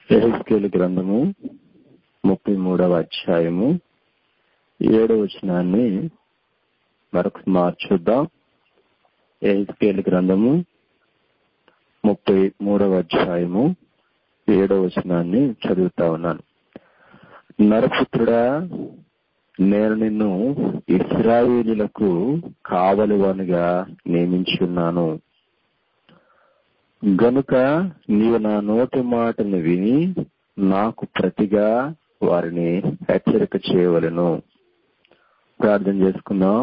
ఎహెస్కేలు గ్రంథము ముప్పై మూడవ అధ్యాయము ఏడవ వచనాన్ని మరొక మార్చుద్దాం ఎహెస్కేలు గ్రంథము ముప్పై మూడవ అధ్యాయము ఏడవ వచనాన్ని చదువుతా ఉన్నాను నరపుత్రుడా నేను నిన్ను ఇస్రాయేలీలకు కావలివానిగా నియమించున్నాను గనుక నీవు నా నోటి మాటను విని నాకు ప్రతిగా వారిని హెచ్చరిక చేయవలను ప్రార్థన చేసుకుందాం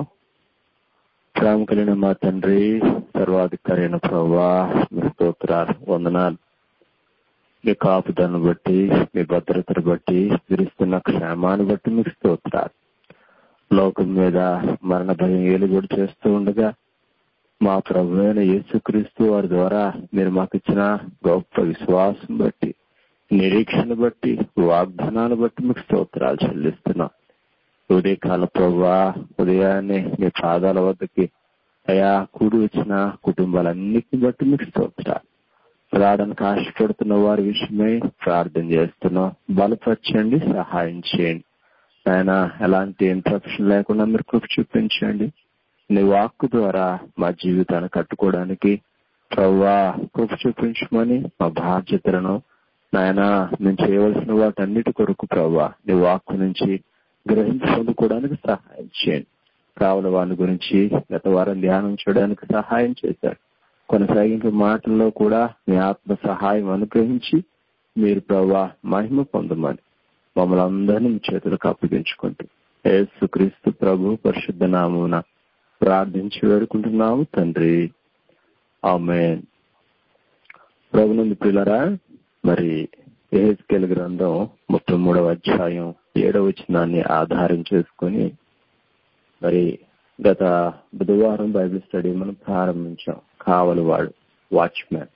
ప్రేమ కలిగిన మా తండ్రి సర్వాధికారి అయిన ప్రభా మీ స్తోత్రాలు వందనాలు మీ కాపుదలను బట్టి మీ భద్రతను బట్టి విరుస్తున్న క్షేమాన్ని బట్టి మీకు స్తోత్రాలు లోకం మీద మరణ భయం ఏలుబడి చేస్తూ ఉండగా మా ప్రభు అయిన యేసుక్రీస్తు వారి ద్వారా మీరు మాకు ఇచ్చిన గొప్ప విశ్వాసం బట్టి నిరీక్షణ బట్టి వాగ్దానాలు బట్టి మీకు స్తోత్రాలు చెల్లిస్తున్నాం ఉదయకాల ప్రభా ఉదయాన్నే మీ పాదాల వద్దకి అయా కూడి వచ్చిన కుటుంబాలన్నిటిని బట్టి మీకు స్తోత్రాలు రావడానికి ఆశపడుతున్న వారి విషయమై ప్రార్థన చేస్తున్నాం బలపరచండి సహాయం చేయండి ఆయన ఎలాంటి ఇంటరప్షన్ లేకుండా మీరు కృప చూపించండి నీ వాక్కు ద్వారా మా జీవితాన్ని కట్టుకోవడానికి ప్రవ్వా కృప చూపించమని మా బాధ్యతలను నాయన మేము చేయవలసిన వాటన్నిటి కొరకు ప్రవ్వా నీ వాక్కు నుంచి గ్రహించి పొందుకోవడానికి సహాయం చేయండి కావుల వాని గురించి గత వారం ధ్యానం చేయడానికి సహాయం చేశారు కొనసాగింపు మాటల్లో కూడా మీ ఆత్మ సహాయం అనుగ్రహించి మీరు ప్రవ్వా మహిమ పొందమని మమ్మల్ని అందరినీ మీ చేతులకు అప్పగించుకుంటూ యేసుక్రీస్తు ప్రభు పరిశుద్ధ నామున ప్రార్థించి వేడుకుంటున్నాము తండ్రి ఆమె ప్రభునందు పిల్లరా మరి ఏహెచ్కెల్ గ్రంథం ముప్పై మూడవ అధ్యాయం ఏడవ వచనాన్ని ఆధారం చేసుకొని మరి గత బుధవారం బైబిల్ స్టడీ మనం ప్రారంభించాం కావలవాడు వాచ్మ్యాన్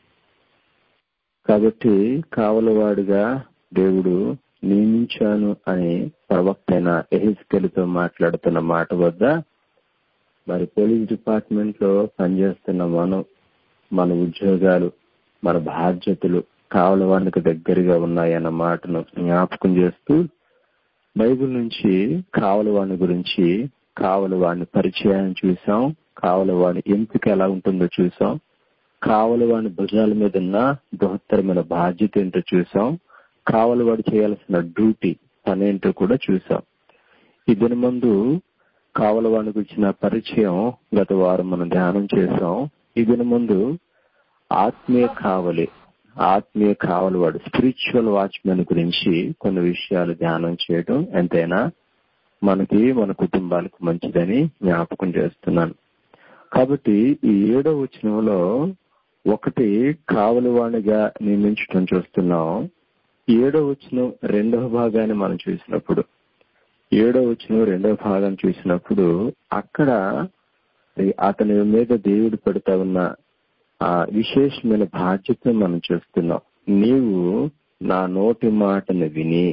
కాబట్టి కావలవాడుగా దేవుడు నియమించాను అని ప్రవక్త అయిన ఎహిస్కెల్తో మాట్లాడుతున్న మాట వద్ద మరి పోలీస్ డిపార్ట్మెంట్ లో పనిచేస్తున్న మనం మన ఉద్యోగాలు మన బాధ్యతలు కావలవానికి దగ్గరగా ఉన్నాయన్న మాటను జ్ఞాపకం చేస్తూ బైబిల్ నుంచి కావలవాణి గురించి కావలవాణి పరిచయాన్ని చూసాం కావలవాణి ఎంపిక ఎలా ఉంటుందో చూసాం కావలవాణి భుజాల మీద ఉన్న బృహత్తరమైన బాధ్యత ఏంటో చూసాం కావలవాడు చేయాల్సిన డ్యూటీ పనేంటో కూడా చూసాం ఈ దిన ముందు కావలవానికి వచ్చిన పరిచయం గత వారం మనం ధ్యానం చేసాం ఈ దిన ముందు ఆత్మీయ కావలి ఆత్మీయ కావలవాడు స్పిరిచువల్ వాచ్మెన్ గురించి కొన్ని విషయాలు ధ్యానం చేయడం ఎంతైనా మనకి మన కుటుంబాలకు మంచిదని జ్ఞాపకం చేస్తున్నాను కాబట్టి ఈ ఏడో వచనంలో ఒకటి కావలివాణిగా నియమించడం చూస్తున్నాం ఏడో వచనం రెండవ భాగాన్ని మనం చూసినప్పుడు ఏడో వచ్చిన రెండవ భాగం చూసినప్పుడు అక్కడ అతని మీద దేవుడు పెడతా ఉన్న ఆ విశేషమైన బాధ్యతను మనం చూస్తున్నాం నీవు నా నోటి మాటను విని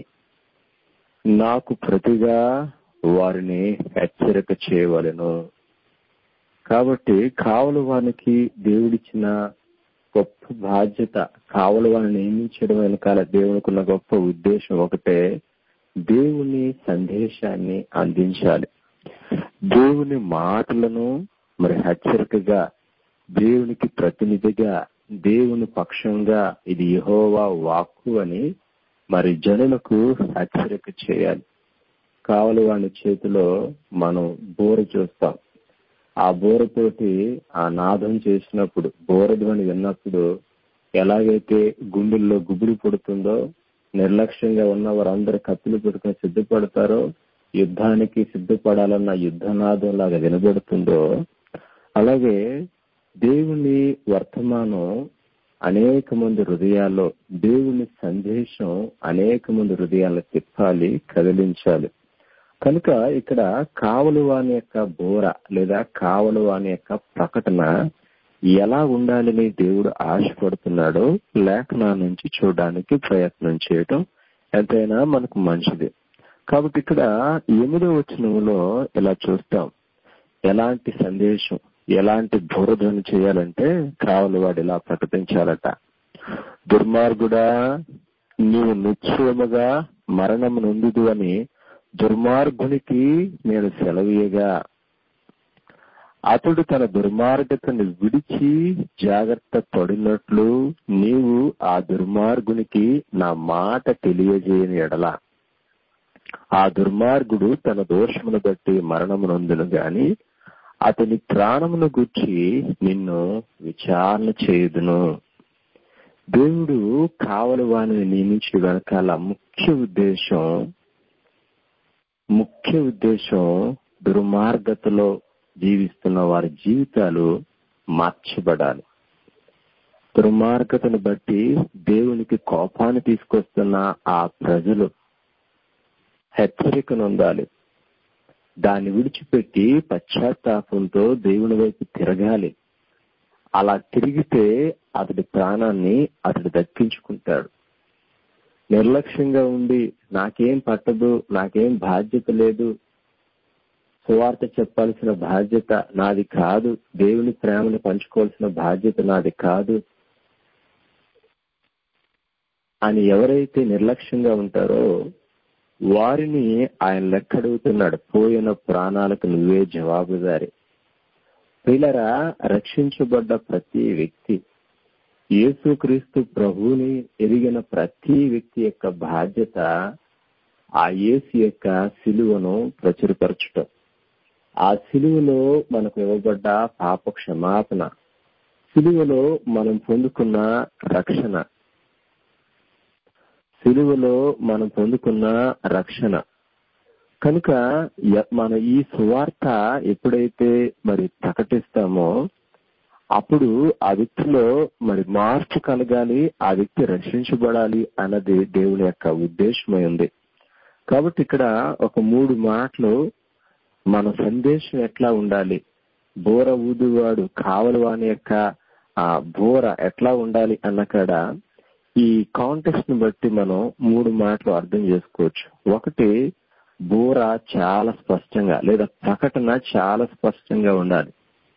నాకు ప్రతిగా వారిని హెచ్చరిక చేయవలను కాబట్టి కావలు వానికి దేవుడిచ్చిన గొప్ప బాధ్యత కావలు వారిని నియమించడం వెనకాల దేవునికున్న గొప్ప ఉద్దేశం ఒకటే దేవుని సందేశాన్ని అందించాలి దేవుని మాటలను మరి హెచ్చరికగా దేవునికి ప్రతినిధిగా దేవుని పక్షంగా ఇది యహోవా వాక్కు అని మరి జనులకు హెచ్చరిక చేయాలి కావలి వాని చేతిలో మనం బోర చూస్తాం ఆ బోరతోటి ఆ నాదం చేసినప్పుడు బోరధ్వని విన్నప్పుడు ఎలాగైతే గుండెల్లో గుబురు పుడుతుందో నిర్లక్ష్యంగా ఉన్న వారందరూ కత్తులు పెట్టుకుని సిద్ధపడతారో యుద్ధానికి సిద్ధపడాలన్న యుద్ధనాదం లాగా వినబడుతుందో అలాగే దేవుని వర్తమానం అనేక మంది హృదయాల్లో దేవుని సందేశం అనేక మంది హృదయాల్లో తిప్పాలి కదిలించాలి కనుక ఇక్కడ కావలు వాని యొక్క బోర లేదా కావలు వాని యొక్క ప్రకటన ఎలా ఉండాలని దేవుడు ఆశపడుతున్నాడో లేఖనా నుంచి చూడడానికి ప్రయత్నం చేయటం ఎంతైనా మనకు మంచిది కాబట్టి ఇక్కడ ఎనిమిదో వచనంలో ఇలా చూస్తాం ఎలాంటి సందేశం ఎలాంటి బోరధ్వని చేయాలంటే కావలి వాడు ఇలా ప్రకటించాలట దుర్మార్గుడా నీవు నిశ్చయముగా మరణము నొందుదు అని దుర్మార్గునికి నేను సెలవీయగా అతడు తన దుర్మార్గతను విడిచి జాగ్రత్త పడినట్లు నీవు ఆ దుర్మార్గునికి నా మాట తెలియజేయని ఎడల ఆ దుర్మార్గుడు తన దోషమును బట్టి మరణము నొందును గాని అతని ప్రాణమును గుర్చి నిన్ను విచారణ చేయుదును దేవుడు కావలి వాణిని నియమించి వెనకాల ముఖ్య ఉద్దేశం ముఖ్య ఉద్దేశం దుర్మార్గతలో జీవిస్తున్న వారి జీవితాలు మార్చబడాలి దుర్మార్గతను బట్టి దేవునికి కోపాన్ని తీసుకొస్తున్న ఆ ప్రజలు హెచ్చరికను ఉండాలి దాన్ని విడిచిపెట్టి పశ్చాత్తాపంతో దేవుని వైపు తిరగాలి అలా తిరిగితే అతడి ప్రాణాన్ని అతడు దక్కించుకుంటాడు నిర్లక్ష్యంగా ఉండి నాకేం పట్టదు నాకేం బాధ్యత లేదు సువార్త చెప్పాల్సిన బాధ్యత నాది కాదు దేవుని ప్రేమను పంచుకోవాల్సిన బాధ్యత నాది కాదు అని ఎవరైతే నిర్లక్ష్యంగా ఉంటారో వారిని ఆయన లెక్కడుగుతున్నాడు పోయిన ప్రాణాలకు నువ్వే జవాబుదారి పిల్లరా రక్షించబడ్డ ప్రతి వ్యక్తి యేసుక్రీస్తు ప్రభువుని ఎరిగిన ప్రతి వ్యక్తి యొక్క బాధ్యత ఆ యేసు యొక్క సిలువను ప్రచురపరచటం ఆ సిలువలో మనకు ఇవ్వబడ్డ పాప క్షమాపణ సిలువలో మనం పొందుకున్న రక్షణ సిలువలో మనం పొందుకున్న రక్షణ కనుక మన ఈ సువార్త ఎప్పుడైతే మరి ప్రకటిస్తామో అప్పుడు ఆ వ్యక్తిలో మరి మార్పు కలగాలి ఆ వ్యక్తి రక్షించబడాలి అన్నది దేవుని యొక్క ఉద్దేశమై ఉంది కాబట్టి ఇక్కడ ఒక మూడు మాటలు మన సందేశం ఎట్లా ఉండాలి బోర ఊదువాడు కావలవాని యొక్క ఆ బోర ఎట్లా ఉండాలి అన్నకాడ ఈ కాంటెక్స్ట్ ని బట్టి మనం మూడు మాటలు అర్థం చేసుకోవచ్చు ఒకటి బోర చాలా స్పష్టంగా లేదా ప్రకటన చాలా స్పష్టంగా ఉండాలి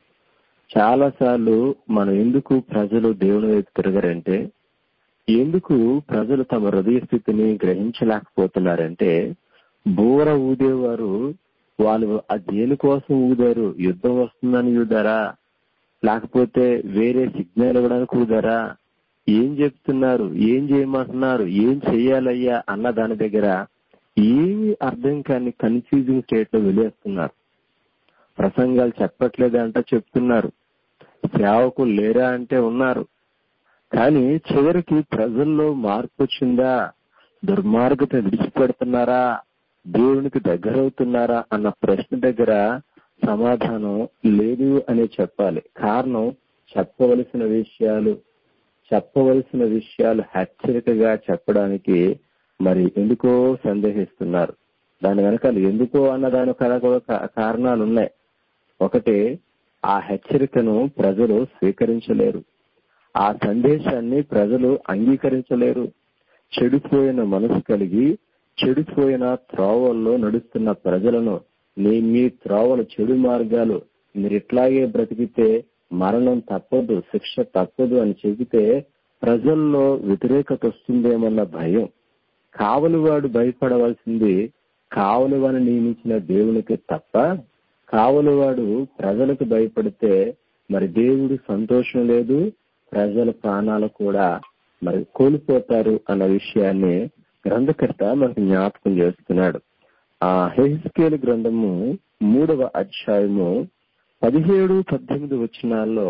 చాలా సార్లు మనం ఎందుకు ప్రజలు దేవుని వైపు తిరగరంటే ఎందుకు ప్రజలు తమ హృదయ స్థితిని గ్రహించలేకపోతున్నారంటే బోర ఊదేవారు వాళ్ళు ఆ దేనికోసం ఊదారు యుద్ధం వస్తుందని ఊదారా లేకపోతే వేరే సిగ్నల్ ఇవ్వడానికి ఊదారా ఏం చెప్తున్నారు ఏం చేయమంటున్నారు ఏం చెయ్యాలయ్యా అన్న దాని దగ్గర ఏమి అర్థం కాని కన్ఫ్యూజింగ్ స్టేట్ లో వెళ్ళేస్తున్నారు ప్రసంగాలు చెప్పట్లేదు అంటే చెప్తున్నారు సేవకులు లేరా అంటే ఉన్నారు కానీ చివరికి ప్రజల్లో మార్పు వచ్చిందా దుర్మార్గత విడిచిపెడుతున్నారా దేవునికి దగ్గరవుతున్నారా అన్న ప్రశ్న దగ్గర సమాధానం లేదు అనే చెప్పాలి కారణం చెప్పవలసిన విషయాలు చెప్పవలసిన విషయాలు హెచ్చరికగా చెప్పడానికి మరి ఎందుకో సందేహిస్తున్నారు దాని వెనకాల ఎందుకో అన్న దాని కూడా కారణాలు ఉన్నాయి ఒకటి ఆ హెచ్చరికను ప్రజలు స్వీకరించలేరు ఆ సందేశాన్ని ప్రజలు అంగీకరించలేరు చెడిపోయిన మనసు కలిగి చెడిపోయిన త్రోవల్లో నడుస్తున్న ప్రజలను నీ మీ త్రోవలు చెడు మార్గాలు మీరు ఇట్లాగే బ్రతికితే మరణం తప్పదు శిక్ష తప్పదు అని చెబితే ప్రజల్లో వ్యతిరేకత వస్తుందేమన్న భయం కావలివాడు భయపడవలసింది కావలివాని నియమించిన దేవునికి తప్ప కావలివాడు ప్రజలకు భయపడితే మరి దేవుడు సంతోషం లేదు ప్రజల ప్రాణాలు కూడా మరి కోల్పోతారు అన్న విషయాన్ని గ్రంథకర్త మనకు జ్ఞాపకం చేస్తున్నాడు ఆ హెహిస్కేల్ గ్రంథము మూడవ అధ్యాయము పదిహేడు పద్దెనిమిది వచనాల్లో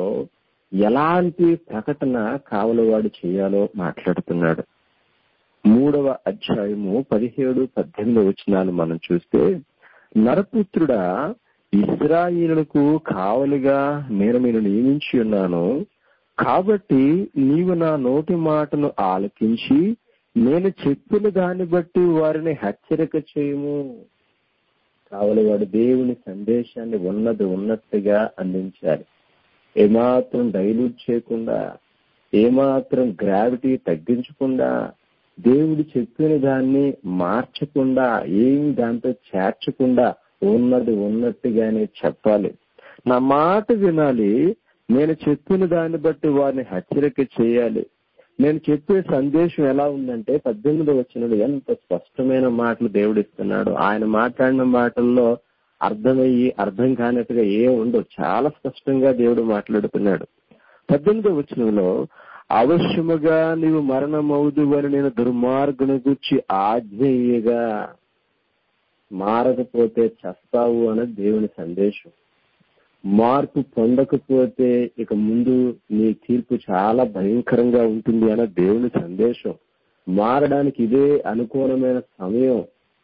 ఎలాంటి ప్రకటన కావలవాడు చేయాలో మాట్లాడుతున్నాడు మూడవ అధ్యాయము పదిహేడు పద్దెనిమిది వచనాలు మనం చూస్తే నరపుత్రుడా ఇస్రాయిలకు కావలిగా నేను నేను నియమించి ఉన్నాను కాబట్టి నీవు నా నోటి మాటను ఆలకించి నేను చెప్పిన దాన్ని బట్టి వారిని హెచ్చరిక చేయము కావలివాడు దేవుని సందేశాన్ని ఉన్నది ఉన్నట్టుగా అందించాలి ఏమాత్రం డైల్యూట్ చేయకుండా ఏమాత్రం గ్రావిటీ తగ్గించకుండా దేవుడు చెప్పిన దాన్ని మార్చకుండా ఏమి దాంతో చేర్చకుండా ఉన్నది ఉన్నట్టుగానే చెప్పాలి నా మాట వినాలి నేను చెప్పిన దాన్ని బట్టి వారిని హెచ్చరిక చేయాలి నేను చెప్పే సందేశం ఎలా ఉందంటే పద్దెనిమిది వచ్చినప్పుడు ఎంత స్పష్టమైన మాటలు దేవుడు ఇస్తున్నాడు ఆయన మాట్లాడిన మాటల్లో అర్థమయ్యి అర్థం కానట్టుగా ఏ ఉండవు చాలా స్పష్టంగా దేవుడు మాట్లాడుతున్నాడు పద్దెనిమిదో వచనంలో అవశ్యముగా నీవు మరణమవుదు అని నేను దుర్మార్గుని గుర్చి ఆజ్ఞయ్యగా మారకపోతే చస్తావు అన్నది దేవుని సందేశం మార్పు పొందకపోతే ఇక ముందు నీ తీర్పు చాలా భయంకరంగా ఉంటుంది అన్న దేవుని సందేశం మారడానికి ఇదే అనుకూలమైన సమయం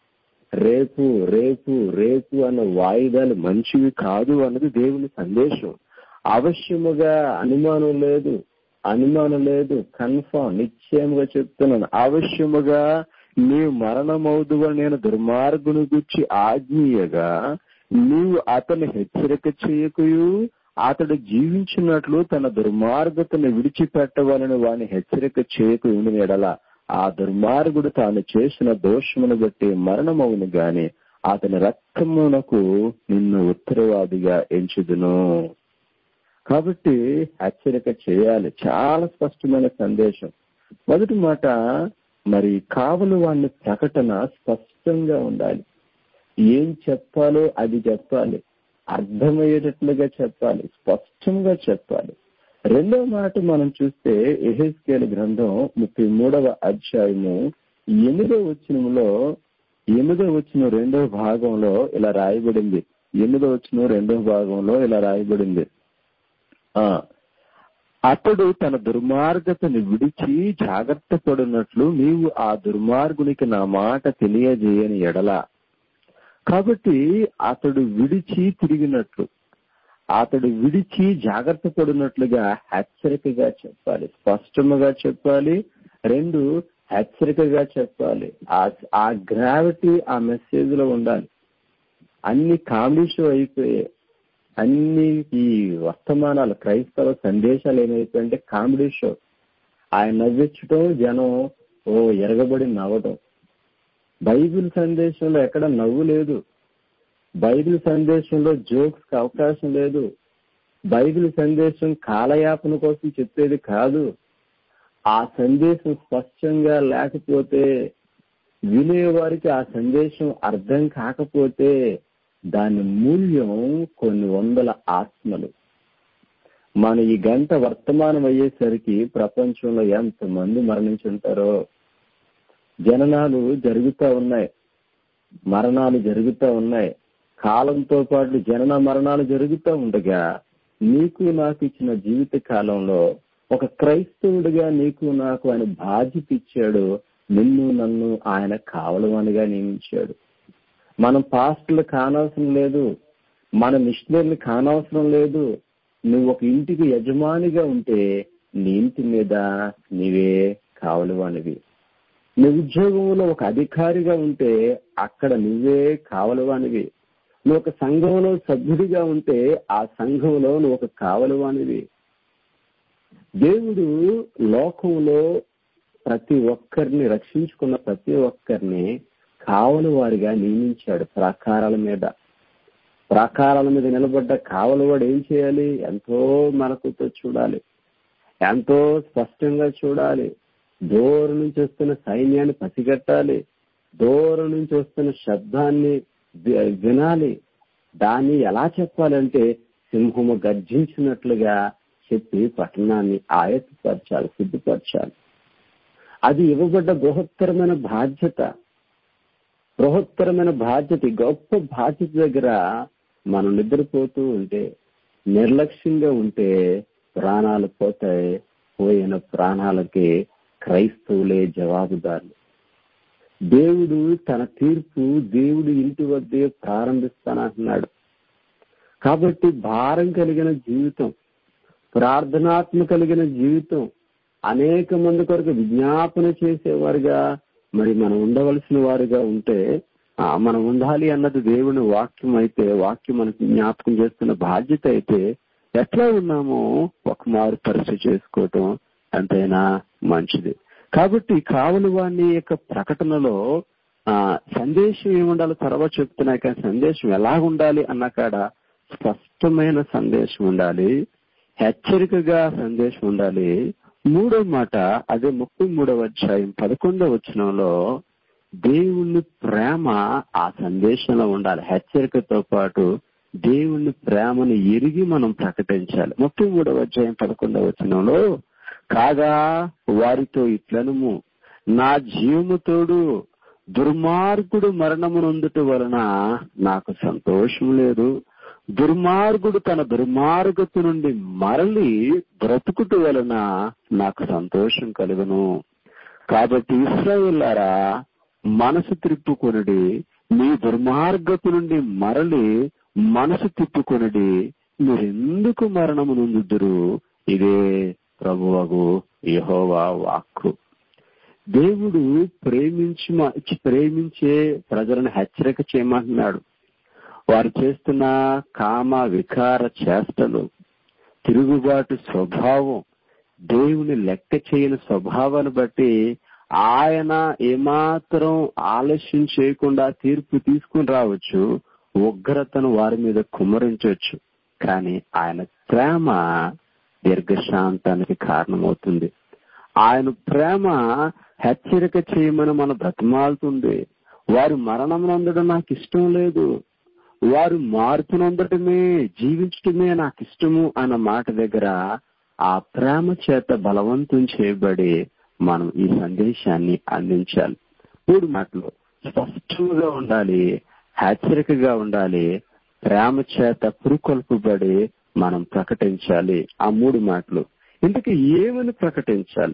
రేపు రేపు రేపు అన్న వాయిదాలు మంచివి కాదు అన్నది దేవుని సందేశం అవశ్యముగా అనుమానం లేదు అనుమానం లేదు కన్ఫర్మ్ నిశ్చయముగా చెప్తున్నాను అవశ్యముగా నీ మరణమవుదు అని నేను దుర్మార్గుని గుర్చి ఆజ్ఞీయగా నీవు అతని హెచ్చరిక చేయకయు అతడు జీవించినట్లు తన దుర్మార్గతను విడిచిపెట్టవాలని వాని హెచ్చరిక చేయకు ఉండిన ఎడల ఆ దుర్మార్గుడు తాను చేసిన దోషమును బట్టి మరణమవును గాని అతని రక్తమునకు నిన్ను ఉత్తరవాదిగా ఎంచుదును కాబట్టి హెచ్చరిక చేయాలి చాలా స్పష్టమైన సందేశం మొదటి మాట మరి కావలు వాడిని ప్రకటన స్పష్టంగా ఉండాలి ఏం చెప్పాలో అది చెప్పాలి అర్థమయ్యేటట్లుగా చెప్పాలి స్పష్టంగా చెప్పాలి రెండో మాట మనం చూస్తే ఎహెస్కేల్ గ్రంథం ముప్పై మూడవ అధ్యాయము ఎనిమిదో వచనంలో ఎనిమిదో వచ్చిన రెండో భాగంలో ఇలా రాయబడింది ఎనిమిదో వచ్చిన రెండో భాగంలో ఇలా రాయబడింది ఆ అతడు తన దుర్మార్గతను విడిచి జాగ్రత్త పడినట్లు నీవు ఆ దుర్మార్గునికి నా మాట తెలియజేయని ఎడల కాబట్టి అతడు విడిచి తిరిగినట్లు అతడు విడిచి జాగ్రత్త పడినట్లుగా హెచ్చరికగా చెప్పాలి స్పష్టముగా చెప్పాలి రెండు హెచ్చరికగా చెప్పాలి ఆ గ్రావిటీ ఆ మెసేజ్ లో ఉండాలి అన్ని కామెడీ షో అయిపోయాయి అన్ని ఈ వర్తమానాలు క్రైస్తవ సందేశాలు ఏమైపోయాయంటే కామెడీ షో ఆయన నవ్వించడం జనం ఓ ఎరగబడి నవ్వడం బైబిల్ సందేశంలో ఎక్కడ నవ్వు లేదు బైబిల్ సందేశంలో జోక్స్ కి అవకాశం లేదు బైబిల్ సందేశం కాలయాపన కోసం చెప్పేది కాదు ఆ సందేశం స్పష్టంగా లేకపోతే వినేవారికి ఆ సందేశం అర్థం కాకపోతే దాని మూల్యం కొన్ని వందల ఆత్మలు మన ఈ గంట వర్తమానం అయ్యేసరికి ప్రపంచంలో ఎంతమంది మరణించుంటారో జననాలు జరుగుతూ ఉన్నాయి మరణాలు జరుగుతూ ఉన్నాయి కాలంతో పాటు జనన మరణాలు జరుగుతూ ఉండగా నీకు నాకు ఇచ్చిన జీవిత కాలంలో ఒక క్రైస్తవుడిగా నీకు నాకు ఆయన బాధ్యత ఇచ్చాడు నిన్ను నన్ను ఆయన కావలవనిగా నియమించాడు మనం పాస్టర్లు కానవసరం లేదు మన మిషనరీలు కానవసరం లేదు నువ్వు ఒక ఇంటికి యజమానిగా ఉంటే నీ ఇంటి మీద నీవే కావలవానివి నీ ఉద్యోగంలో ఒక అధికారిగా ఉంటే అక్కడ నువ్వే కావలవానివి నువ్వు ఒక సంఘంలో సభ్యుడిగా ఉంటే ఆ సంఘంలో నువ్వు ఒక కావలవానివి దేవుడు లోకంలో ప్రతి ఒక్కరిని రక్షించుకున్న ప్రతి ఒక్కరిని కావలి వారిగా నియమించాడు ప్రాకారాల మీద ప్రాకారాల మీద నిలబడ్డ కావలివాడు ఏం చేయాలి ఎంతో మనకుతో చూడాలి ఎంతో స్పష్టంగా చూడాలి దూరం నుంచి వస్తున్న సైన్యాన్ని పసిగట్టాలి దూరం నుంచి వస్తున్న శబ్దాన్ని వినాలి దాన్ని ఎలా చెప్పాలంటే సింహము గర్జించినట్లుగా చెప్పి పట్టణాన్ని ఆయత్తపరచాలి సిద్ధపరచాలి అది ఇవ్వబడ్డ బృహత్తరమైన బాధ్యత బృహత్తరమైన బాధ్యత గొప్ప బాధ్యత దగ్గర మనం నిద్రపోతూ ఉంటే నిర్లక్ష్యంగా ఉంటే ప్రాణాలు పోతాయి పోయిన ప్రాణాలకి క్రైస్తవులే జవాబుదారులు దేవుడు తన తీర్పు దేవుడు ఇంటి వద్దే ప్రారంభిస్తానంటున్నాడు కాబట్టి భారం కలిగిన జీవితం ప్రార్థనాత్మ కలిగిన జీవితం అనేక మంది కొరకు విజ్ఞాపన చేసేవారుగా మరి మనం ఉండవలసిన వారుగా ఉంటే మనం ఉండాలి అన్నది దేవుని వాక్యం అయితే వాక్యం మనకి జ్ఞాపకం చేస్తున్న బాధ్యత అయితే ఎట్లా ఉన్నామో ఒక మారు పరీక్ష చేసుకోవటం ఎంతైనా మంచిది కాబట్టి కావలి వాణి యొక్క ప్రకటనలో ఆ సందేశం ఏముండాలో తర్వాత చెప్తున్నాయి కానీ సందేశం ఎలా ఉండాలి అన్న కాడ స్పష్టమైన సందేశం ఉండాలి హెచ్చరికగా సందేశం ఉండాలి మూడో మాట అదే ముప్పై మూడవ అధ్యాయం పదకొండవ వచనంలో దేవుని ప్రేమ ఆ సందేశంలో ఉండాలి హెచ్చరికతో పాటు దేవుని ప్రేమను ఎరిగి మనం ప్రకటించాలి ముప్పై మూడవ అధ్యాయం పదకొండవ వచనంలో కాగా వారితో ఇట్లనుము నా జీవముతోడు దుర్మార్గుడు మరణమునందుట వలన నాకు సంతోషం లేదు దుర్మార్గుడు తన దుర్మార్గత నుండి మరలి బ్రతుకుట వలన నాకు సంతోషం కలుగును కాబట్టి ఇస్రాయేలారా మనసు త్రిప్పుకొనుడి మీ దుర్మార్గత నుండి మరలి మనసు తిప్పుకొనుడి మీరెందుకు మరణము నొందుదురు ఇదే ప్రభువగు యహోవా వాక్కు దేవుడు ప్రేమించి ప్రేమించే ప్రజలను హెచ్చరిక చేయమంటున్నాడు వారు చేస్తున్న కామ వికార చేష్టలు తిరుగుబాటు స్వభావం దేవుని లెక్క చేయని స్వభావాన్ని బట్టి ఆయన ఏమాత్రం ఆలస్యం చేయకుండా తీర్పు తీసుకుని రావచ్చు ఉగ్రతను వారి మీద కుమ్మరించవచ్చు కానీ ఆయన ప్రేమ దీర్ఘశాంతానికి కారణమవుతుంది ఆయన ప్రేమ హెచ్చరిక చేయమని మన బ్రతమాలుతుంది వారు మరణం నందడం నాకు ఇష్టం లేదు వారు మార్పు నందటమే జీవించటమే నాకు ఇష్టము అన్న మాట దగ్గర ఆ ప్రేమ చేత బలవంతం చేయబడి మనం ఈ సందేశాన్ని అందించాలి మూడు మాటలు స్పష్టంగా ఉండాలి హెచ్చరికగా ఉండాలి ప్రేమ చేత పురుకొల్పబడి మనం ప్రకటించాలి ఆ మూడు మాటలు ఇందుకు ఏమని ప్రకటించాలి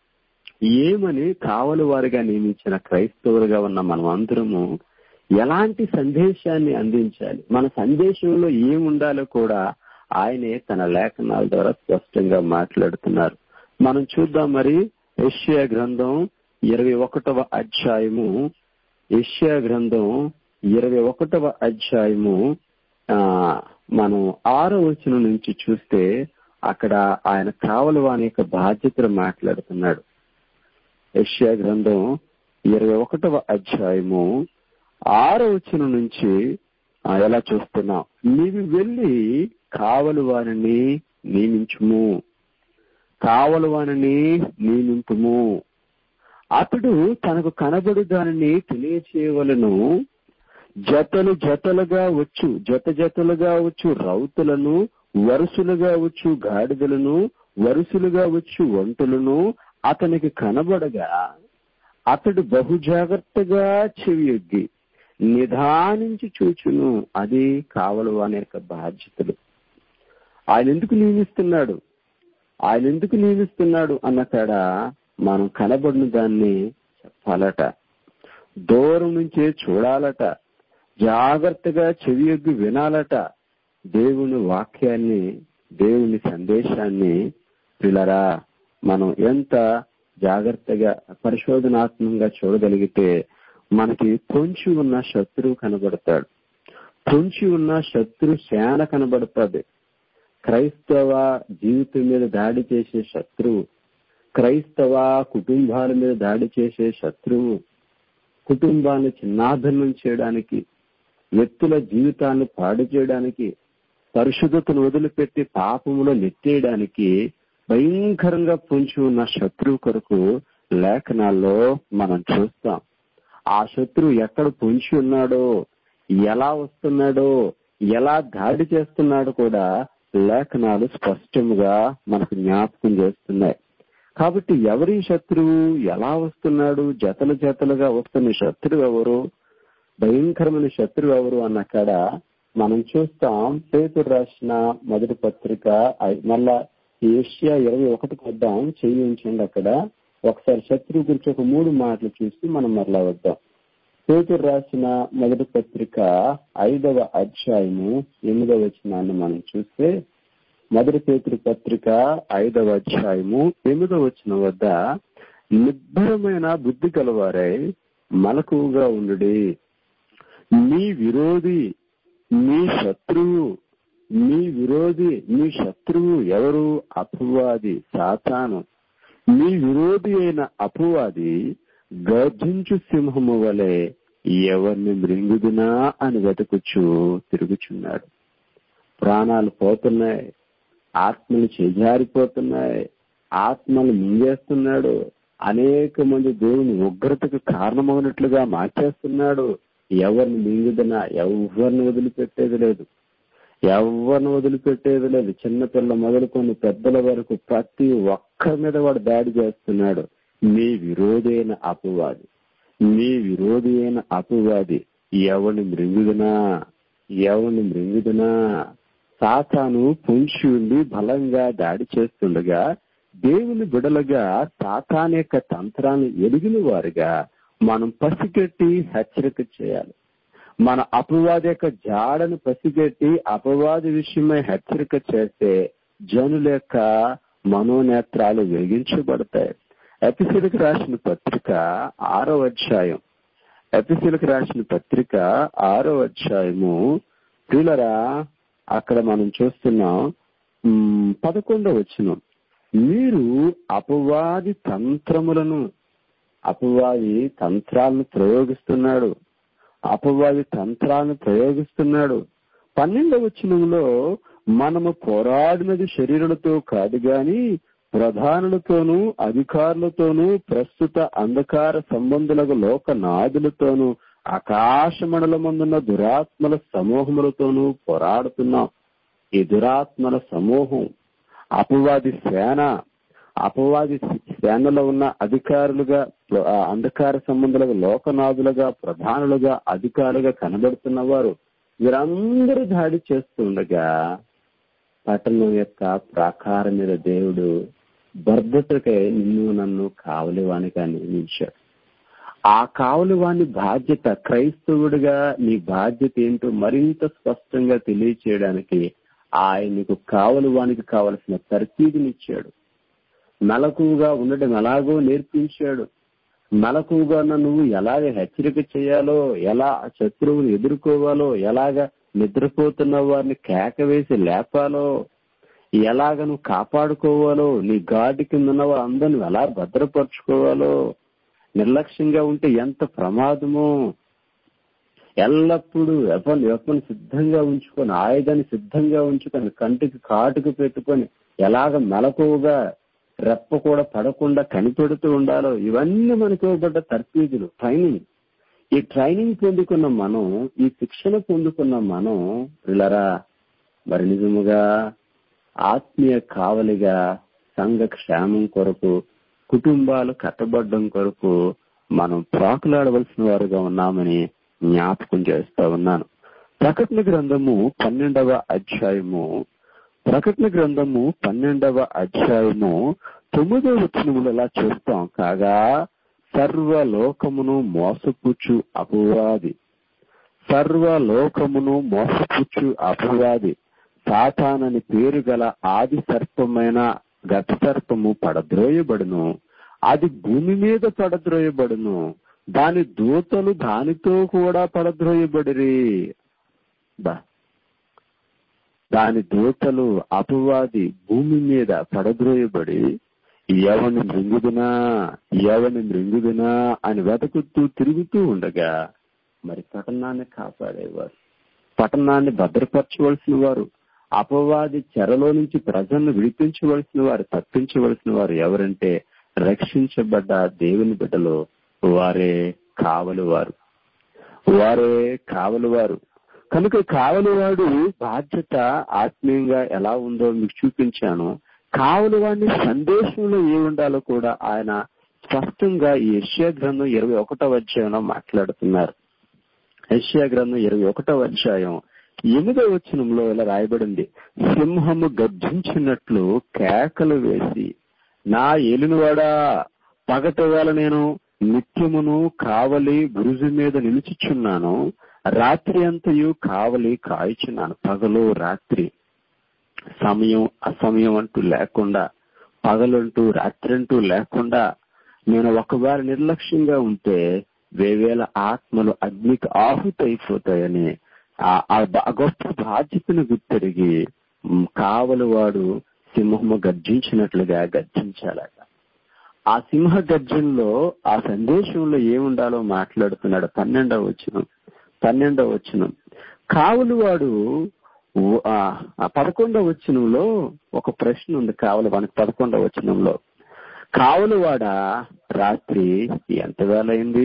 ఏమని కావలి వారిగా నియమించిన క్రైస్తవులుగా ఉన్న మనం అందరము ఎలాంటి సందేశాన్ని అందించాలి మన సందేశంలో ఏముండాలో కూడా ఆయనే తన లేఖనాల ద్వారా స్పష్టంగా మాట్లాడుతున్నారు మనం చూద్దాం మరి ఏషియా గ్రంథం ఇరవై ఒకటవ అధ్యాయము ఏషియా గ్రంథం ఇరవై ఒకటవ అధ్యాయము ఆ మనం ఆరో వచనం నుంచి చూస్తే అక్కడ ఆయన కావలి వాని యొక్క బాధ్యతలు మాట్లాడుతున్నాడు యష్యా గ్రంథం ఇరవై ఒకటవ అధ్యాయము ఆరో వచనం నుంచి ఎలా చూస్తున్నాం నీవు వెళ్ళి కావలి వారిని నియమించుము కావలి వారిని నియమింపుము అతడు తనకు కనబడు దానిని తెలియచేయవలను జతలు జతలుగా వచ్చు జత జతలుగా వచ్చు రౌతులను వరుసలుగా వచ్చు గాడిదలను వరుసలుగా వచ్చు వంటలను అతనికి కనబడగా అతడు బహు జాగ్రత్తగా చెవియొగ్గి నిదానించి చూచును అది కావలు అనే యొక్క బాధ్యతలు ఆయన ఎందుకు నియమిస్తున్నాడు ఆయన ఎందుకు నియమిస్తున్నాడు అన్న కాడ మనం కనబడిన దాన్ని చెప్పాలట దూరం నుంచే చూడాలట జాగ్రత్తగా చెవియొగ్గి వినాలట దేవుని వాక్యాన్ని దేవుని సందేశాన్ని పిల్లరా మనం ఎంత జాగ్రత్తగా పరిశోధనాత్మకంగా చూడగలిగితే మనకి పొంచి ఉన్న శత్రువు కనబడతాడు పొంచి ఉన్న శత్రు శాన కనబడుతుంది క్రైస్తవ జీవితం మీద దాడి చేసే శత్రువు క్రైస్తవ కుటుంబాల మీద దాడి చేసే శత్రువు కుటుంబాన్ని చిన్నాభిన్నం చేయడానికి వ్యక్తుల జీవితాన్ని పాడు చేయడానికి పరిశుద్ధతను వదిలిపెట్టి పాపములో నెట్టేయడానికి భయంకరంగా పొంచి ఉన్న శత్రువు కొరకు లేఖనాల్లో మనం చూస్తాం ఆ శత్రువు ఎక్కడ పొంచి ఉన్నాడో ఎలా వస్తున్నాడో ఎలా దాడి చేస్తున్నాడో కూడా లేఖనాలు స్పష్టంగా మనకు జ్ఞాపకం చేస్తున్నాయి కాబట్టి ఎవరి శత్రువు ఎలా వస్తున్నాడు జతలు జతలుగా వస్తున్న శత్రువు ఎవరు భయంకరమైన శత్రువు ఎవరు అన్న కాడ మనం చూస్తాం పేతురు రాసిన మొదటి పత్రిక మళ్ళా ఏషియా ఇరవై ఒకటికి వద్దాం చేయించండి అక్కడ ఒకసారి శత్రువు గురించి ఒక మూడు మాటలు చూసి మనం మరలా వద్దాం పేతురు రాసిన మొదటి పత్రిక ఐదవ అధ్యాయము ఎనిమిదవ వచనాన్ని మనం చూస్తే మొదటి పేతురు పత్రిక ఐదవ అధ్యాయము ఎనిమిదవ వచనం వద్ద నిబ్బరమైన బుద్ధి కలవారై మలకువగా ఉండు నీ విరోధి నీ శత్రువు నీ విరోధి నీ శత్రువు ఎవరు అపవాది సాతాను నీ విరోధి అయిన అపవాది గర్జించు సింహము వలె ఎవరిని మృంగుదునా అని వెతుకుచు తిరుగుచున్నాడు ప్రాణాలు పోతున్నాయి ఆత్మలు చేజారిపోతున్నాయి ఆత్మను మింగేస్తున్నాడు అనేక మంది దేవుని ఉగ్రతకు కారణమైనట్లుగా మార్చేస్తున్నాడు ఎవరిని మింగుదనా ఎవరిని వదిలిపెట్టేది లేదు ఎవరిని వదిలిపెట్టేది లేదు చిన్నపిల్ల మొదలుకొని పెద్దల వరకు ప్రతి ఒక్కరి మీద వాడు దాడి చేస్తున్నాడు మీ విరోధైన అపవాది మీ విరోధి అయిన అపవాది ఎవరిని మృంగుదనా ఎవరిని మృంగుదనా సాతాను పొంచి ఉండి బలంగా దాడి చేస్తుండగా దేవుని బిడలుగా సాతాన్ యొక్క తంత్రాన్ని ఎరిగిన వారుగా మనం పసిగట్టి హెచ్చరిక చేయాలి మన అపవాది యొక్క జాడను పసిగట్టి అపవాది విషయమై హెచ్చరిక చేస్తే జనుల యొక్క మనోనేత్రాలు వెలిగించబడతాయి ఎపిసిలకు రాసిన పత్రిక ఆరో అధ్యాయం ఎపిసిలకు రాసిన పత్రిక ఆరో అధ్యాయము ప్రియులరా అక్కడ మనం చూస్తున్నాం ఉమ్, పదకొండవ వచనం మీరు అపవాది తంత్రములను అపవాది తంత్రాలను ప్రయోగిస్తున్నాడు అపవాది తంత్రాలను ప్రయోగిస్తున్నాడు పన్నెండవ వచనంలో మనము పోరాడినది శరీరులతో కాదు గాని ప్రధానులతోనూ అధికారులతోనూ ప్రస్తుత అంధకార సంబంధులకు లోక నాదులతోనూ ఆకాశమండలమందున్న దురాత్మల సమూహములతోనూ పోరాడుతున్నాం ఈ దురాత్మల సమూహం అపవాది సేన అపవాది సేనలో ఉన్న అధికారులుగా ఆ అంధకార సంబంధులుగా లోకనాథులుగా ప్రధానులుగా అధికారులుగా కనబడుతున్న వారు వీరందరూ దాడి చేస్తుండగా పట్టణం యొక్క ప్రాకారం మీద దేవుడు భద్రతకై నిన్ను నన్ను కావలివానిగా నియమించాడు ఆ కావలివాని బాధ్యత క్రైస్తవుడిగా నీ బాధ్యత ఏంటో మరింత స్పష్టంగా తెలియచేయడానికి ఆయనకు కావలివానికి కావలసిన తర్కీదునిచ్చాడు మెలకుగా ఉండడం ఎలాగో నేర్పించాడు మెలకుగా నువ్వు ఎలాగ హెచ్చరిక చేయాలో ఎలా శత్రువుని ఎదుర్కోవాలో ఎలాగ నిద్రపోతున్న వారిని కేక వేసి లేపాలో ఎలాగ నువ్వు కాపాడుకోవాలో నీ గాడి కింద ఉన్న వారందరిని ఎలా భద్రపరచుకోవాలో నిర్లక్ష్యంగా ఉంటే ఎంత ప్రమాదమో ఎల్లప్పుడూ వెపన్ వెపన్ సిద్ధంగా ఉంచుకొని ఆయుధాన్ని సిద్ధంగా ఉంచుకొని కంటికి కాటుకు పెట్టుకొని ఎలాగ మెలకువగా రెప్ప కూడా పడకుండా కనిపెడుతూ ఉండాలో ఇవన్నీ మనకి ఇవ్వబడ్డ తర్ఫీదులు ట్రైనింగ్ ఈ ట్రైనింగ్ పొందుకున్న మనం ఈ శిక్షణ పొందుకున్న మనం పిల్లరా మరి నిజముగా ఆత్మీయ కావలిగా సంఘ క్షేమం కొరకు కుటుంబాలు కట్టబడ్డం కొరకు మనం ప్రాకులాడవలసిన వారుగా ఉన్నామని జ్ఞాపకం చేస్తా ఉన్నాను ప్రకటన గ్రంథము పన్నెండవ అధ్యాయము ప్రకటన గ్రంథము పన్నెండవ అధ్యాయము తొమ్మిదవ వచనములు ఎలా చూస్తాం కాగా సర్వలోకమును మోసపుచ్చు అపవాది సర్వలోకమును మోసపుచ్చు అపవాది సాతానని పేరు గల ఆది సర్పమైన గత సర్పము పడద్రోయబడును అది భూమి మీద పడద్రోయబడును దాని దూతలు దానితో కూడా పడద్రోయబడిరి బా దాని దూతలు అపవాది భూమి మీద పడద్రోయబడి ఎవని మృంగుదునా ఎవని మృంగుదునా అని వెతకుతూ తిరుగుతూ ఉండగా మరి పట్టణాన్ని కాపాడేవారు పట్టణాన్ని భద్రపరచవలసిన వారు అపవాది చెరలో నుంచి ప్రజలను విడిపించవలసిన వారు తప్పించవలసిన వారు ఎవరంటే రక్షించబడ్డ దేవుని బిడ్డలో వారే కావలి వారు వారే కావలి వారు కనుక కావలివాడు బాధ్యత ఆత్మీయంగా ఎలా ఉందో మీకు చూపించాను కావలివాడిని సందేశంలో ఏ ఉండాలో కూడా ఆయన స్పష్టంగా ఈ యష్యా గ్రంథం ఇరవై ఒకటవ అధ్యాయంలో మాట్లాడుతున్నారు యష్యా గ్రంథం ఇరవై ఒకటవ అధ్యాయం ఎనిమిదవ వచనంలో ఇలా రాయబడింది సింహము గర్జించినట్లు కేకలు వేసి నా ఏలినవాడా పగట వేళ నేను నిత్యమును కావలి బురుజు మీద నిలుచుచున్నాను రాత్రి అంతయు కావలి కాయిచున్నాను పగలు రాత్రి సమయం అసమయం అంటూ లేకుండా పగలంటూ రాత్రి అంటూ లేకుండా నేను ఒకవేళ నిర్లక్ష్యంగా ఉంటే వేవేల ఆత్మలు అగ్నికి ఆహుతైపోతాయని ఆ గొప్ప బాధ్యతను గుర్తెరిగి కావలి వాడు సింహము గర్జించినట్లుగా గర్జించాలట ఆ సింహ గర్జనలో ఆ సందేశంలో ఏముండాలో మాట్లాడుతున్నాడు పన్నెండవ వచనం పన్నెండవ వచనం కావులు వాడు ఓ- ఆ ఆ పదకొండవ వచనంలో ఒక ప్రశ్న ఉంది కావలి మనకి పదకొండవ వచనంలో కావలివాడ రాత్రి ఎంత వేళ అయింది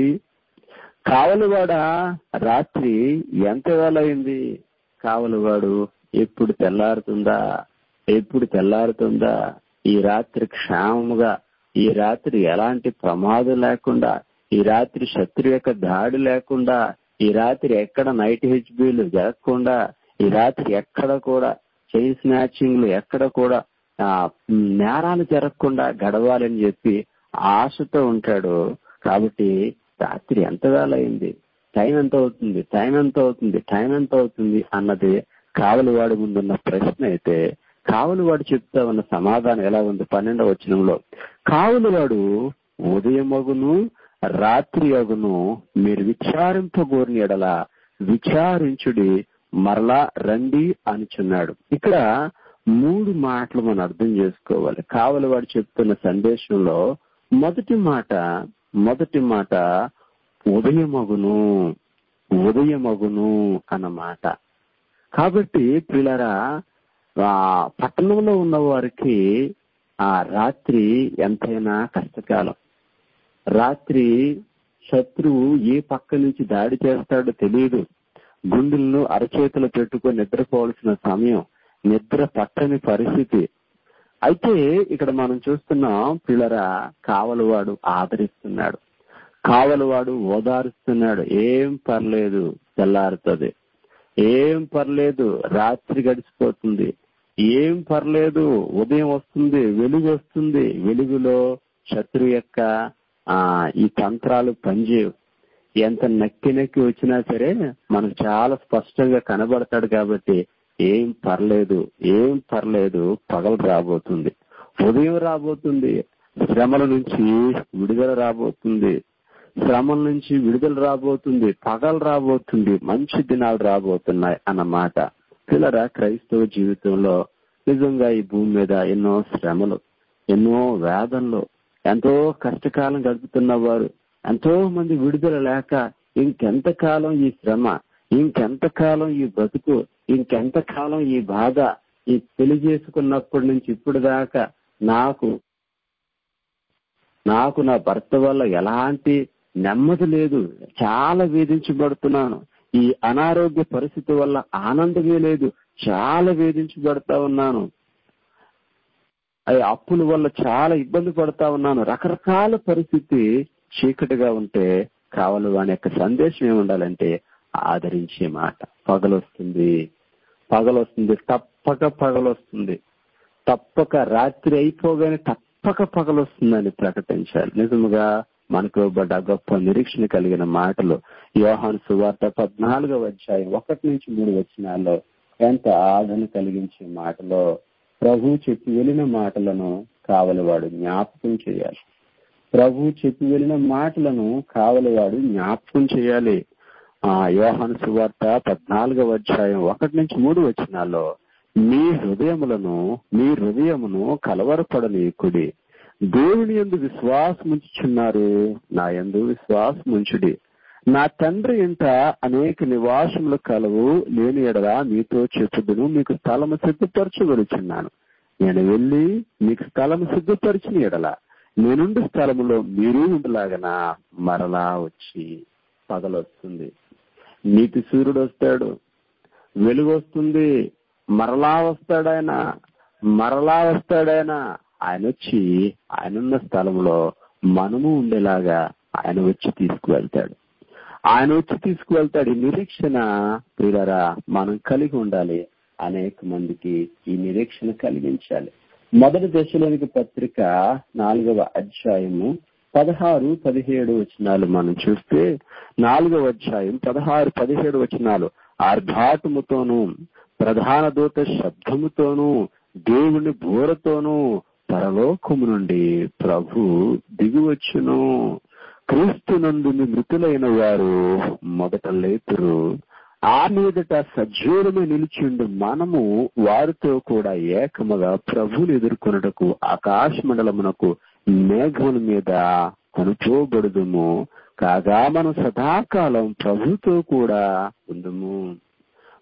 కావలివాడ రాత్రి ఎంత వేళ అయింది కావలివాడు ఎప్పుడు తెల్లారుతుందా ఎప్పుడు తెల్లారుతుందా ఈ రాత్రి క్షేమముగా ఈ రాత్రి ఎలాంటి ప్రమాదం లేకుండా ఈ రాత్రి శత్రు యొక్క దాడి లేకుండా ఈ రాత్రి ఎక్కడ నైట్ హెచ్బీలు జరగకుండా ఈ రాత్రి ఎక్కడ కూడా చైన్ స్నాచింగ్లు ఎక్కడ కూడా ఆ నేరాలు జరగకుండా గడవాలని చెప్పి ఆశతో ఉంటాడు కాబట్టి రాత్రి ఎంత వేళ అయింది టైం ఎంత అవుతుంది టైం ఎంత అవుతుంది టైం ఎంత అవుతుంది అన్నది కావలివాడి ముందున్న ప్రశ్న అయితే కావలివాడు చెప్తా ఉన్న సమాధానం ఎలా ఉంది పన్నెండవ వచనంలో కావలివాడు ఉదయమగును రాత్రి అగును మీరు విచారింపగోరిని ఎడల విచారించుడి మరలా రండి అనుచున్నాడు ఇక్కడ మూడు మాటలు మనం అర్థం చేసుకోవాలి కావలి వాడు చెప్తున్న సందేశంలో మొదటి మాట మొదటి మాట ఉదయమగును ఉదయమగును అన్నమాట కాబట్టి పిల్లరా ఆ పట్టణంలో ఉన్న వారికి ఆ రాత్రి ఎంతైనా కష్టకాలం రాత్రి శత్రువు ఏ పక్క నుంచి దాడి చేస్తాడో తెలియదు గుండెలను అరచేతులు పెట్టుకొని నిద్రపోవాల్సిన సమయం నిద్ర పట్టని పరిస్థితి అయితే ఇక్కడ మనం చూస్తున్నాం పిల్లరా కావలివాడు ఆదరిస్తున్నాడు కావలివాడు ఓదారుస్తున్నాడు ఏం పర్లేదు తెల్లారుతుంది ఏం పర్లేదు రాత్రి గడిచిపోతుంది ఏం పర్లేదు ఉదయం వస్తుంది వెలుగు వస్తుంది వెలుగులో శత్రు యొక్క ఆ ఈ తంత్రాలు పనిచేయవు ఎంత నక్కి నక్కి వచ్చినా సరే మనకు చాలా స్పష్టంగా కనబడతాడు కాబట్టి ఏం పర్లేదు ఏం పర్లేదు పగలు రాబోతుంది ఉదయం రాబోతుంది శ్రమల నుంచి విడుదల రాబోతుంది శ్రమల నుంచి విడుదల రాబోతుంది పగలు రాబోతుంది మంచి దినాలు రాబోతున్నాయి అన్నమాట పిల్లరా క్రైస్తవ జీవితంలో నిజంగా ఈ భూమి మీద ఎన్నో శ్రమలు ఎన్నో వేదనలు ఎంతో కష్టకాలం గడుపుతున్న వారు ఎంతో మంది విడుదల లేక ఇంకెంతకాలం ఈ శ్రమ ఇంకెంతకాలం ఈ బ్రతుకు ఇంకెంతకాలం ఈ బాధ ఈ పెళ్లి చేసుకున్నప్పటి నుంచి ఇప్పుడు దాకా నాకు నాకు నా భర్త వల్ల ఎలాంటి నెమ్మది లేదు చాలా వేధించబడుతున్నాను ఈ అనారోగ్య పరిస్థితి వల్ల ఆనందమే లేదు చాలా వేధించబడతా ఉన్నాను అవి అప్పుల వల్ల చాలా ఇబ్బంది పడతా ఉన్నాను రకరకాల పరిస్థితి చీకటిగా ఉంటే కావాలి వాని యొక్క సందేశం ఏముండాలంటే ఆదరించే మాట పగలొస్తుంది పగలొస్తుంది తప్పక పగలొస్తుంది తప్పక రాత్రి అయిపోగానే తప్పక పగలొస్తుందని ప్రకటించాలి నిజముగా మనకు ఇవ్వబడ్డ గొప్ప నిరీక్షణ కలిగిన మాటలు యోహాను సువార్త పద్నాలుగవ అధ్యాయం ఒకటి నుంచి మూడు వచనాల్లో ఎంత ఆదరణ కలిగించే మాటలో ప్రభు చెప్పి వెళ్ళిన మాటలను కావలివాడు జ్ఞాపకం చేయాలి ప్రభు చెప్పి వెళ్ళిన మాటలను కావలివాడు జ్ఞాపకం చేయాలి ఆ యోహాను సువార్త పద్నాలుగవ అధ్యాయం ఒకటి నుంచి మూడు వచనాల్లో మీ హృదయములను మీ హృదయమును కలవరపడనీకుడి దేవుని ఎందు విశ్వాసముంచుచున్నారు నా ఎందు విశ్వాసముంచుడి నా తండ్రి ఇంట అనేక నివాసములు కలవు లేని ఎడలా మీతో చెప్పుదును మీకు స్థలము సిద్ధపరచగలుచున్నాను నేను వెళ్ళి మీకు స్థలము సిద్ధపరిచిన ఎడల నేనుండి స్థలములో మీరు ఉండలాగన మరలా వచ్చి పగలొస్తుంది నీతి సూర్యుడు వస్తాడు వెలుగు వస్తుంది మరలా వస్తాడాయన మరలా వస్తాడాయన ఆయన వచ్చి ఆయనున్న స్థలంలో మనము ఉండేలాగా ఆయన వచ్చి తీసుకువెళ్తాడు ఆయన వచ్చి తీసుకువెళ్తాడు ఈ నిరీక్షణ ప్రియులరా మనం కలిగి ఉండాలి అనేక మందికి ఈ నిరీక్షణ కలిగించాలి మొదటి దశలోనికి పత్రిక నాలుగవ అధ్యాయము పదహారు పదిహేడు వచనాలు మనం చూస్తే నాలుగవ అధ్యాయం పదహారు పదిహేడు వచనాలు ఆర్భాటముతోనూ ప్రధాన దూత శబ్దముతోనూ దేవుని బోరతోనూ పరలోకము నుండి ప్రభు దిగివచ్చును క్రీస్తు నందు మృతులైన వారు మొదట లేతురు ఆ మీదట సజీవమే నిలిచిండు మనము వారితో కూడా ఏకముగా ప్రభుని ఎదుర్కొనుటకు ఆకాశ మండలమునకు మేఘముల మీద కొనుకోబడుదుము కాగా మనం సదాకాలం ప్రభుతో కూడా ఉందము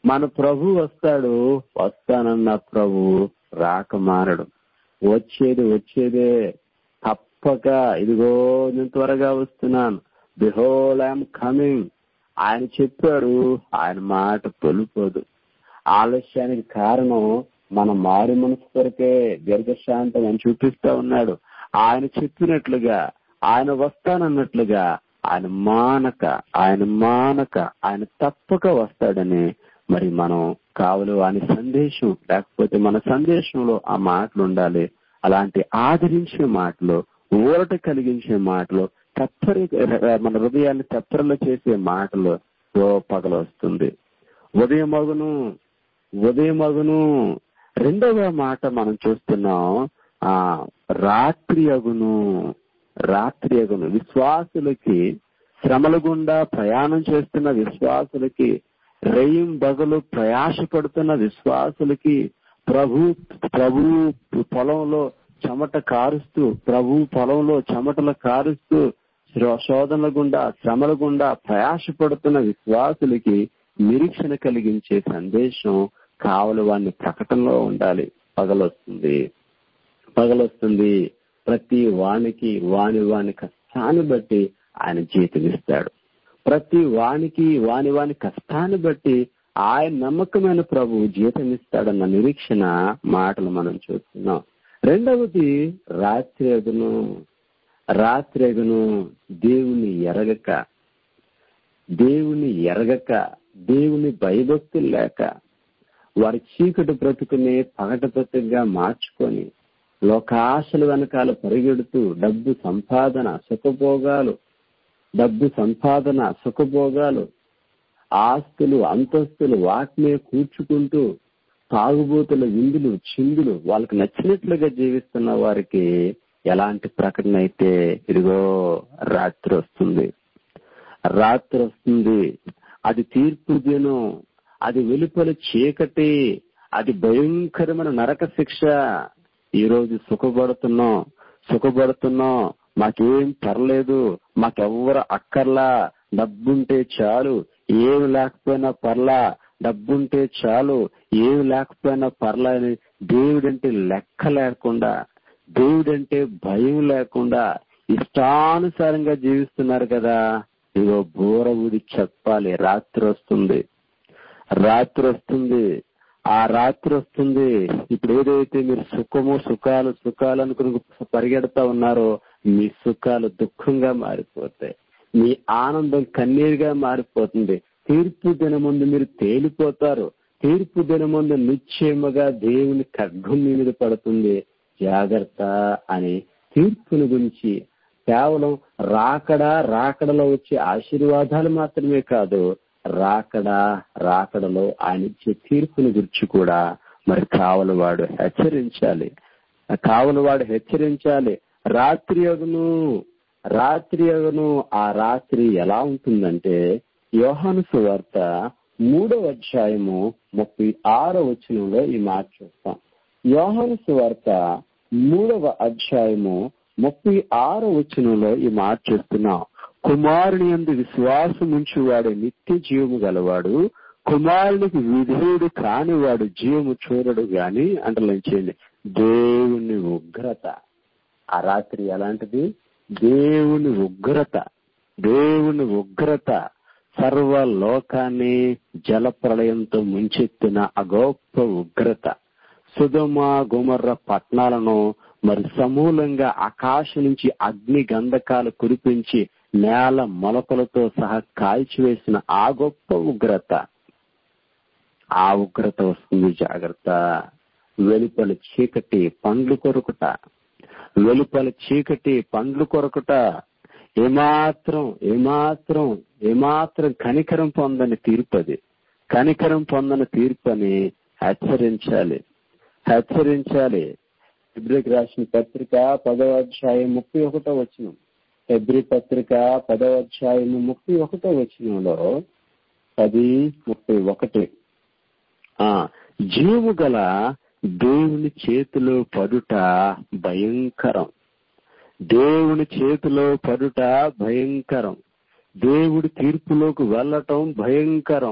మన ప్రభు వస్తాడు వస్తానన్న ప్రభు రాక మారడు వచ్చేది వచ్చేదే తప్పక ఇదిగో నేను త్వరగా వస్తున్నాను బిహోల్ ఐఎమ్ కమింగ్ ఆయన చెప్పాడు ఆయన మాట తొలిపోదు ఆలస్యానికి కారణం మన మారు మనసు కొరకే దీర్ఘశాంతం అని చూపిస్తా ఉన్నాడు ఆయన చెప్పినట్లుగా ఆయన వస్తానన్నట్లుగా ఆయన మానక ఆయన మానక ఆయన తప్పక వస్తాడని మరి మనం కావలు ఆయన సందేశం లేకపోతే మన సందేశంలో ఆ మాటలు ఉండాలి అలాంటి ఆదరించే మాటలు ఊరట కలిగించే మాటలు తెప్పరి మన హృదయాన్ని తెప్పరలు చేసే మాటలు ఓ పగలు వస్తుంది ఉదయం మగును ఉదయం మగును రెండవ మాట మనం చూస్తున్నాం ఆ రాత్రి అగును రాత్రి అగును విశ్వాసులకి శ్రమల గుండా ప్రయాణం చేస్తున్న విశ్వాసులకి రెయిం బగలు ప్రయాసపడుతున్న విశ్వాసులకి ప్రభు ప్రభు పొలంలో చెమట కారుస్తూ ప్రభు పొలంలో చెమటలు కారుస్తూ శోధనల గుండా శ్రమల గుండా ప్రయాసపడుతున్న విశ్వాసులకి నిరీక్షణ కలిగించే సందేశం కావలి వాని ప్రకటనలో ఉండాలి పగలొస్తుంది పగలొస్తుంది ప్రతి వానికి వాని వాని కష్టాన్ని బట్టి ఆయన జీతమిస్తాడు ప్రతి వానికి వాని వాని కష్టాన్ని బట్టి ఆయన నమ్మకమైన ప్రభు జీతం ఇస్తాడన్న నిరీక్షణ మాటలు మనం చూస్తున్నాం రెండవది రాత్రి అగును రాత్రి అగును దేవుని ఎరగక దేవుని ఎరగక దేవుని భయభక్తులు లేక వారి చీకటి బ్రతుకుని పగట బ్రతుకుగా మార్చుకొని లోకాశల వెనకాల పరిగెడుతూ డబ్బు సంపాదన సుఖభోగాలు డబ్బు సంపాదన సుఖభోగాలు ఆస్తులు అంతస్తులు వాటినే కూర్చుకుంటూ తాగుబోతుల విందులు చిందులు వాళ్ళకి నచ్చినట్లుగా జీవిస్తున్న వారికి ఎలాంటి ప్రకటన అయితే ఇదిగో రాత్రి వస్తుంది రాత్రి వస్తుంది అది తీర్పు దినం అది వెలుపల చీకటి అది భయంకరమైన నరక శిక్ష ఈ రోజు సుఖపడుతున్నాం సుఖపడుతున్నాం మాకేం పర్లేదు మాకెవ్వరు అక్కర్లా డబ్బుంటే చాలు ఏమి లేకపోయినా పర్లా డబ్బుంటే చాలు ఏమి లేకపోయినా పర్లా అని దేవుడంటే లెక్క లేకుండా దేవుడంటే భయం లేకుండా ఇష్టానుసారంగా జీవిస్తున్నారు కదా ఇగో బోర ఊది చెప్పాలి రాత్రి వస్తుంది రాత్రి వస్తుంది ఆ రాత్రి వస్తుంది ఇప్పుడు ఏదైతే మీరు సుఖము సుఖాలు సుఖాలు అనుకుని పరిగెడతా ఉన్నారో మీ సుఖాలు దుఃఖంగా మారిపోతాయి మీ ఆనందం కన్నీరుగా మారిపోతుంది తీర్పు దినముందు మీరు తేలిపోతారు తీర్పు దినముందు నిశ్చయముగా దేవుని ఖడ్గం మీ మీద పడుతుంది జాగ్రత్త అని తీర్పుని గురించి కేవలం రాకడా రాకడలో వచ్చే ఆశీర్వాదాలు మాత్రమే కాదు రాకడా రాకడలో ఆయన ఇచ్చే తీర్పుని గురించి కూడా మరి కావలవాడు హెచ్చరించాలి కావలవాడు హెచ్చరించాలి రాత్రి అగును రాత్రి అగును ఆ రాత్రి ఎలా ఉంటుందంటే యోహాను సువార్త మూడవ అధ్యాయము ముప్పై ఆరో వచనంలో ఈ మాట చూస్తాం యోహాను సువార్త మూడవ అధ్యాయము ముప్పై ఆరో వచనంలో ఈ మాట చూస్తున్నాం కుమారుని అందు విశ్వాసం ఉంచువాడు నిత్య జీవము గలవాడు కుమారునికి విధేయుడు కానివాడు జీవము చూడడు గాని అంటలించేయండి దేవుని ఉగ్రత ఆ రాత్రి ఎలాంటిది దేవుని ఉగ్రత దేవుని ఉగ్రత సర్వ లోకాన్ని జల ప్రళయంతో ముంచెత్తిన అగోప్ప ఉగ్రత సుధమ గుమర్ర పట్నాలను మరి సమూలంగా ఆకాశం నుంచి అగ్ని గంధకాలు కురిపించి నేల మొలకలతో సహా కాల్చివేసిన ఆ గొప్ప ఉగ్రత ఆ ఉగ్రత వస్తుంది జాగ్రత్త వెలుపల చీకటి పండ్లు కొరుకుట వెలుపల చీకటి పండ్లు కొరకుట ఏమాత్రం ఏమాత్రం ఏమాత్రం కనికరం పొందని తీర్పది కనికరం పొందని తీర్పని హెచ్చరించాలి హెచ్చరించాలి ఫిబ్రికి రాసిన పత్రిక పదవ అధ్యాయం ముప్పై ఒకటో వచ్చిన ఫిబ్రి పత్రిక పదవ అధ్యాయం ముప్పై ఒకటో వచనంలో పది ముప్పై ఒకటి ఆ జీవు గల దేవుని చేతిలో పడుట భయంకరం దేవుని చేతిలో పడుట భయంకరం దేవుడి తీర్పులోకి వెళ్ళటం భయంకరం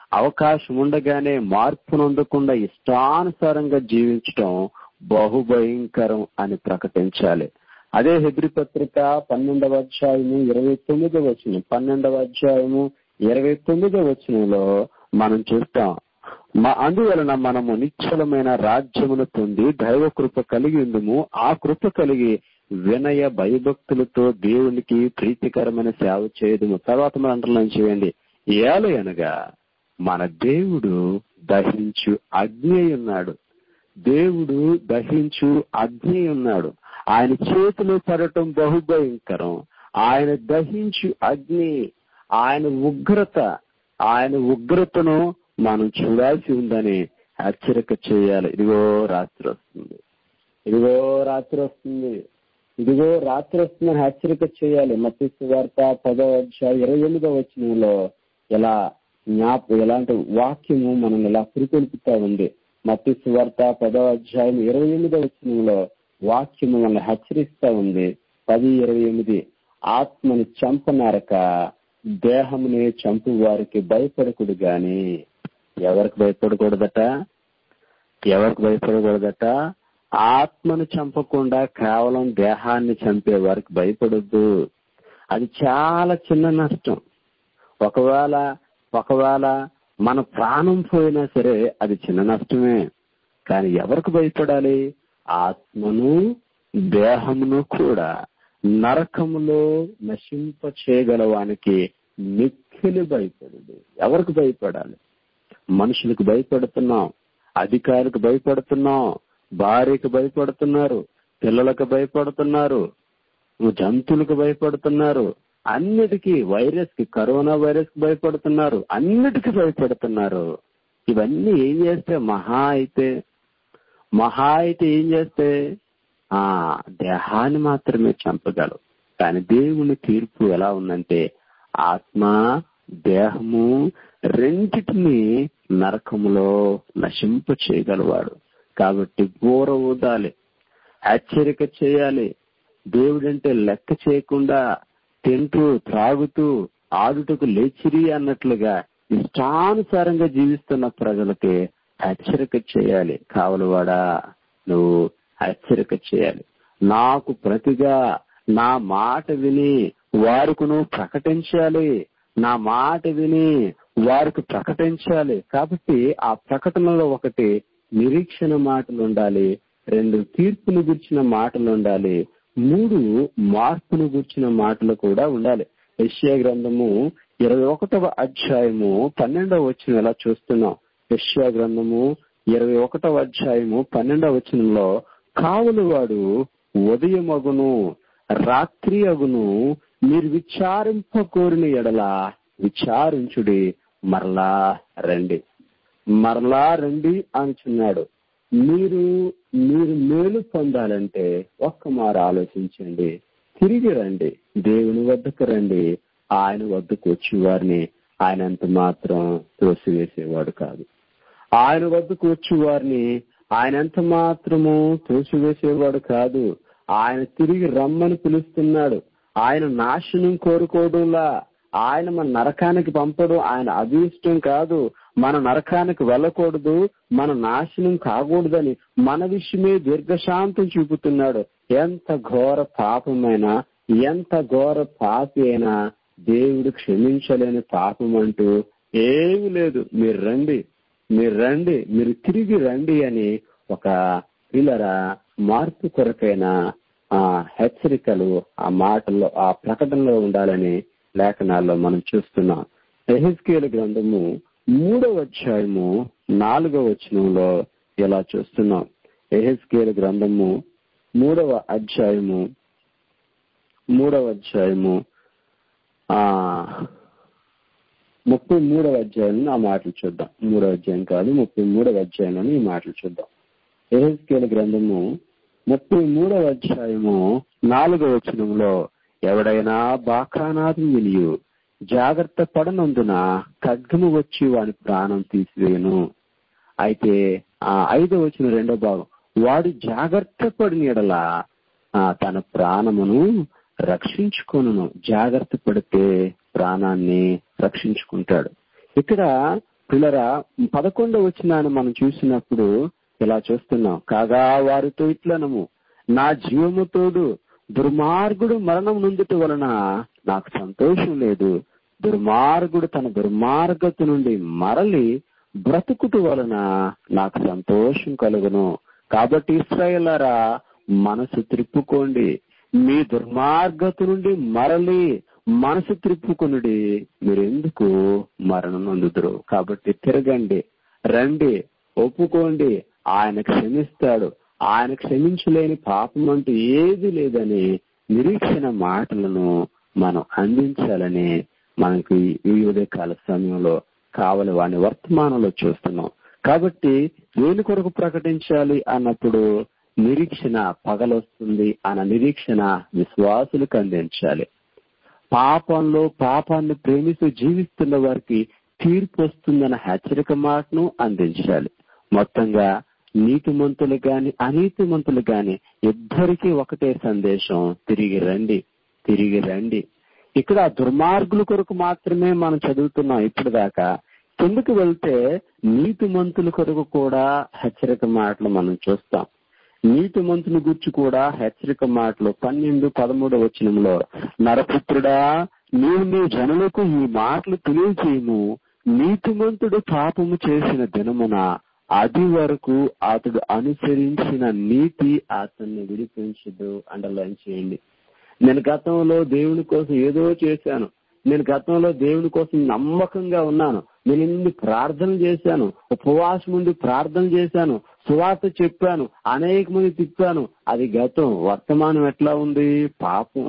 అవకాశం ఉండగానే మార్పు నొందకుండా ఇష్టానుసారంగా జీవించడం బహుభయంకరం అని ప్రకటించాలి అదే హెబ్రి పత్రిక పన్నెండవ అధ్యాయము ఇరవై తొమ్మిదవ వచనం పన్నెండవ అధ్యాయము ఇరవై తొమ్మిదవ వచనంలో మనం చూస్తాం మా అందువలన మనము నిశ్చలమైన రాజ్యమును పొంది దైవ కృప కలిగి ఉందుము ఆ కృప కలిగి వినయ భయభక్తులతో దేవునికి ప్రీతికరమైన సేవ చేయదుము తర్వాత మన అంటలను చేయండి ఏలు అనగా మన దేవుడు దహించు అగ్ని అయి ఉన్నాడు దేవుడు దహించు అగ్ని అయి ఉన్నాడు ఆయన చేతిలో పడటం బహుభయంకరం ఆయన దహించు అగ్ని ఆయన ఉగ్రత ఆయన ఉగ్రతను మనం చూడాల్సి ఉందని హెచ్చరిక చేయాలి ఇదిగో రాత్రి వస్తుంది ఇదిగో రాత్రి వస్తుంది ఇదిగో రాత్రి వస్తుందని హెచ్చరిక చేయాలి మత్స్సు వార్త పదో అధ్యాయ ఇరవై ఎనిమిదో వచనంలో ఇలా జ్ఞాప ఇలాంటి వాక్యము మనం ఇలా పురికొల్పుతా ఉంది మత్స్సు వార్త పదో అధ్యాయం ఇరవై ఎనిమిదో వచనంలో వాక్యము మనల్ని హెచ్చరిస్తా ఉంది పది ఇరవై ఎనిమిది ఆత్మని చంపనారక దేహముని చంపు వారికి భయపడకుడు గాని ఎవరికి భయపడకూడదట ఎవరికి భయపడకూడదట ఆత్మను చంపకుండా కేవలం దేహాన్ని చంపే వారికి భయపడొద్దు అది చాలా చిన్న నష్టం ఒకవేళ ఒకవేళ మన ప్రాణం పోయినా సరే అది చిన్న నష్టమే కానీ ఎవరికి భయపడాలి ఆత్మను దేహమును కూడా నరకములో నశింప చేయగలవానికి మిక్కిలి భయపడదు ఎవరికి భయపడాలి మనుషులకు భయపడుతున్నాం అధికారికి భయపడుతున్నాం భార్యకు భయపడుతున్నారు పిల్లలకు భయపడుతున్నారు జంతువులకు భయపడుతున్నారు అన్నిటికీ వైరస్ కి కరోనా వైరస్ కి భయపడుతున్నారు అన్నిటికీ భయపడుతున్నారు ఇవన్నీ ఏం చేస్తే మహా అయితే మహా అయితే ఏం చేస్తే ఆ దేహాన్ని మాత్రమే చంపగలవు కానీ దేవుని తీర్పు ఎలా ఉందంటే ఆత్మ దేహము రెంటిటిని నరకములో నశింప చేయగలవాడు కాబట్టి ఘోర ఊదాలి హెచ్చరిక చేయాలి దేవుడంటే లెక్క చేయకుండా తింటూ త్రాగుతూ ఆడుటకు లేచిరి అన్నట్లుగా ఇష్టానుసారంగా జీవిస్తున్న ప్రజలకి హెచ్చరిక చేయాలి కావలవాడా నువ్వు హెచ్చరిక చేయాలి నాకు ప్రతిగా నా మాట విని వారికి నువ్వు ప్రకటించాలి నా మాట విని వారికి ప్రకటించాలి కాబట్టి ఆ ప్రకటనలో ఒకటి నిరీక్షణ మాటలు ఉండాలి రెండు తీర్పును గుర్చిన మాటలు ఉండాలి మూడు మార్పును గుర్చిన మాటలు కూడా ఉండాలి యశ్యా గ్రంథము ఇరవై ఒకటవ అధ్యాయము పన్నెండవ వచ్చిన ఎలా చూస్తున్నాం యశ్యా గ్రంథము ఇరవై ఒకటవ అధ్యాయము పన్నెండవ వచనంలో కావులు వాడు ఉదయమగును రాత్రి అగును మీరు విచారింప కోరిన ఎడల విచారించుడి మరలా రండి మరలా రండి అంటున్నాడు మీరు మీరు మేలు పొందాలంటే ఒక్క మారు ఆలోచించండి తిరిగి రండి దేవుని వద్దకు రండి ఆయన వద్దకు వచ్చి వారిని ఆయన అంత మాత్రం త్రోసివేసేవాడు కాదు ఆయన వద్దకు వచ్చి వారిని ఆయన ఎంత మాత్రము త్రోసివేసేవాడు కాదు ఆయన తిరిగి రమ్మని పిలుస్తున్నాడు ఆయన నాశనం కోరుకోవడంలా ఆయన మన నరకానికి పంపడం ఆయన అభీష్టం కాదు మన నరకానికి వెళ్ళకూడదు మన నాశనం కాకూడదని మన విషయమే దీర్ఘశాంతం చూపుతున్నాడు ఎంత ఘోర పాపమైనా ఎంత ఘోర పాపి అయినా దేవుడు క్షమించలేని పాపం అంటూ ఏమి లేదు మీరు రండి మీరు రండి మీరు తిరిగి రండి అని ఒక పిల్లరా మార్పు కొరకైన ఆ హెచ్చరికలు ఆ మాటల్లో ఆ ప్రకటనలో ఉండాలని లేఖనాల్లో మనం చూస్తున్నాం ఎహెస్కేల్ గ్రంథము మూడవ అధ్యాయము నాలుగవ వచనంలో ఇలా చూస్తున్నాం ఎహెస్కేల్ గ్రంథము మూడవ అధ్యాయము మూడవ అధ్యాయము ఆ ముప్పై మూడవ అధ్యాయంలో ఆ మాటలు చూద్దాం మూడవ అధ్యాయం కాదు ముప్పై మూడవ అధ్యాయంలోని ఈ మాటలు చూద్దాం ఎహెస్కేల్ గ్రంథము ముప్పై మూడవ అధ్యాయము నాలుగవ వచనంలో ఎవడైనా బాకానాథం వినియు జాగ్రత్త పడనందున ఖడ్గము వచ్చి వాని ప్రాణం తీసివేయను అయితే ఆ ఐదవ వచ్చిన రెండో భాగం వాడు జాగ్రత్త పడిన ఎడల తన ప్రాణమును రక్షించుకొను జాగ్రత్త పడితే ప్రాణాన్ని రక్షించుకుంటాడు ఇక్కడ పిల్లరా పదకొండవ వచ్చినాన్ని మనం చూసినప్పుడు ఇలా చూస్తున్నాం కాగా వారితో ఇట్లనము నా జీవము తోడు దుర్మార్గుడు మరణం నొందుట వలన నాకు సంతోషం లేదు దుర్మార్గుడు తన దుర్మార్గత నుండి మరలి బ్రతుకుట వలన నాకు సంతోషం కలుగును కాబట్టి ఇస్రాయలారా మనసు త్రిప్పుకోండి మీ దుర్మార్గత నుండి మరలి మనసు త్రిప్పుకునుడి మీరెందుకు మరణం నొందుదురు కాబట్టి తిరగండి రండి ఒప్పుకోండి ఆయన క్షమిస్తాడు ఆయన క్షమించలేని పాపం అంటూ ఏది లేదని నిరీక్షణ మాటలను మనం అందించాలని మనకి ఈ ఉదయకాల సమయంలో కావలి వాని వర్తమానంలో చూస్తున్నాం కాబట్టి దేని కొరకు ప్రకటించాలి అన్నప్పుడు నిరీక్షణ పగలొస్తుంది అన్న నిరీక్షణ విశ్వాసులకు అందించాలి పాపంలో పాపాన్ని ప్రేమిస్తూ జీవిస్తున్న వారికి తీర్పు వస్తుందన్న హెచ్చరిక మాటను అందించాలి మొత్తంగా నీతిమంతులు గాని అనీతిమంతులు గాని ఇద్దరికీ ఒకటే సందేశం తిరిగి రండి తిరిగి రండి ఇక్కడ దుర్మార్గుల కొరకు మాత్రమే మనం చదువుతున్నాం ఇప్పుడు దాకా కిందకు వెళ్తే నీతిమంతుల కొరకు కూడా హెచ్చరిక మాటలు మనం చూస్తాం నీతిమంతుని గురించి కూడా హెచ్చరిక మాటలు పన్నెండు పదమూడు వచనంలో నరపుత్రుడా నీవు నీ జనులకు ఈ మాటలు తెలియచేయము నీతిమంతుడు పాపము చేసిన దినమున అది వరకు అతడు అనుసరించిన నీతి అతన్ని విడిపించదు అండర్లైన్ చేయండి నేను గతంలో దేవుని కోసం ఏదో చేశాను నేను గతంలో దేవుని కోసం నమ్మకంగా ఉన్నాను నేను ఇన్ని ప్రార్థన చేశాను ఉపవాసం ముందు ప్రార్థన చేశాను సువార్త చెప్పాను అనేక మంది తిప్పాను అది గతం వర్తమానం ఎట్లా ఉంది పాపం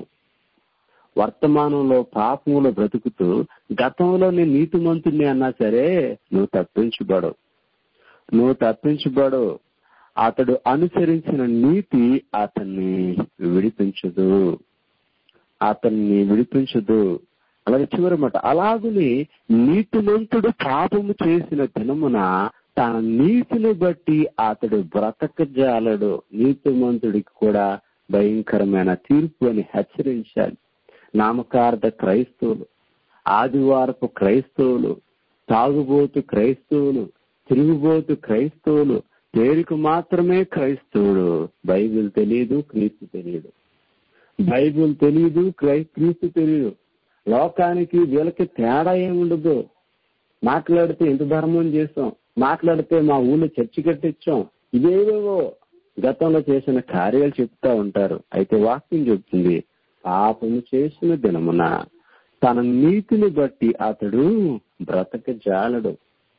వర్తమానంలో పాపంలో బ్రతుకుతూ గతంలో నేను నీతిమంతుణ్ణి అన్నా సరే నువ్వు తప్పించబడు నువ్వు తప్పించబడు అతడు అనుసరించిన నీతి అతన్ని విడిపించదు అతన్ని విడిపించదు అలాగే చివరి మాట అలాగుని నీతిమంతుడు పాపము చేసిన దినమున తన నీతిని బట్టి అతడు బ్రతకజాలడు నీతిమంతుడికి కూడా భయంకరమైన తీర్పు అని హెచ్చరించాలి నామకార్థ క్రైస్తవులు ఆదివారపు క్రైస్తవులు తాగుబోతు క్రైస్తవులు తిరుగుబోతు క్రైస్తవులు పేరుకు మాత్రమే క్రైస్తవుడు బైబిల్ తెలియదు క్రీస్తు తెలియదు బైబిల్ తెలియదు క్రీస్తు తెలియదు లోకానికి వీళ్ళకి తేడా ఏముండదు మాట్లాడితే ఎంత ధర్మం చేస్తాం మాట్లాడితే మా ఊళ్ళో చర్చి కట్టించాం ఇదేవేవో గతంలో చేసిన కార్యాలు చెప్తా ఉంటారు అయితే వాక్యం చెప్తుంది పాపము చేసిన దినమున తన నీతిని బట్టి అతడు బ్రతక జాలడు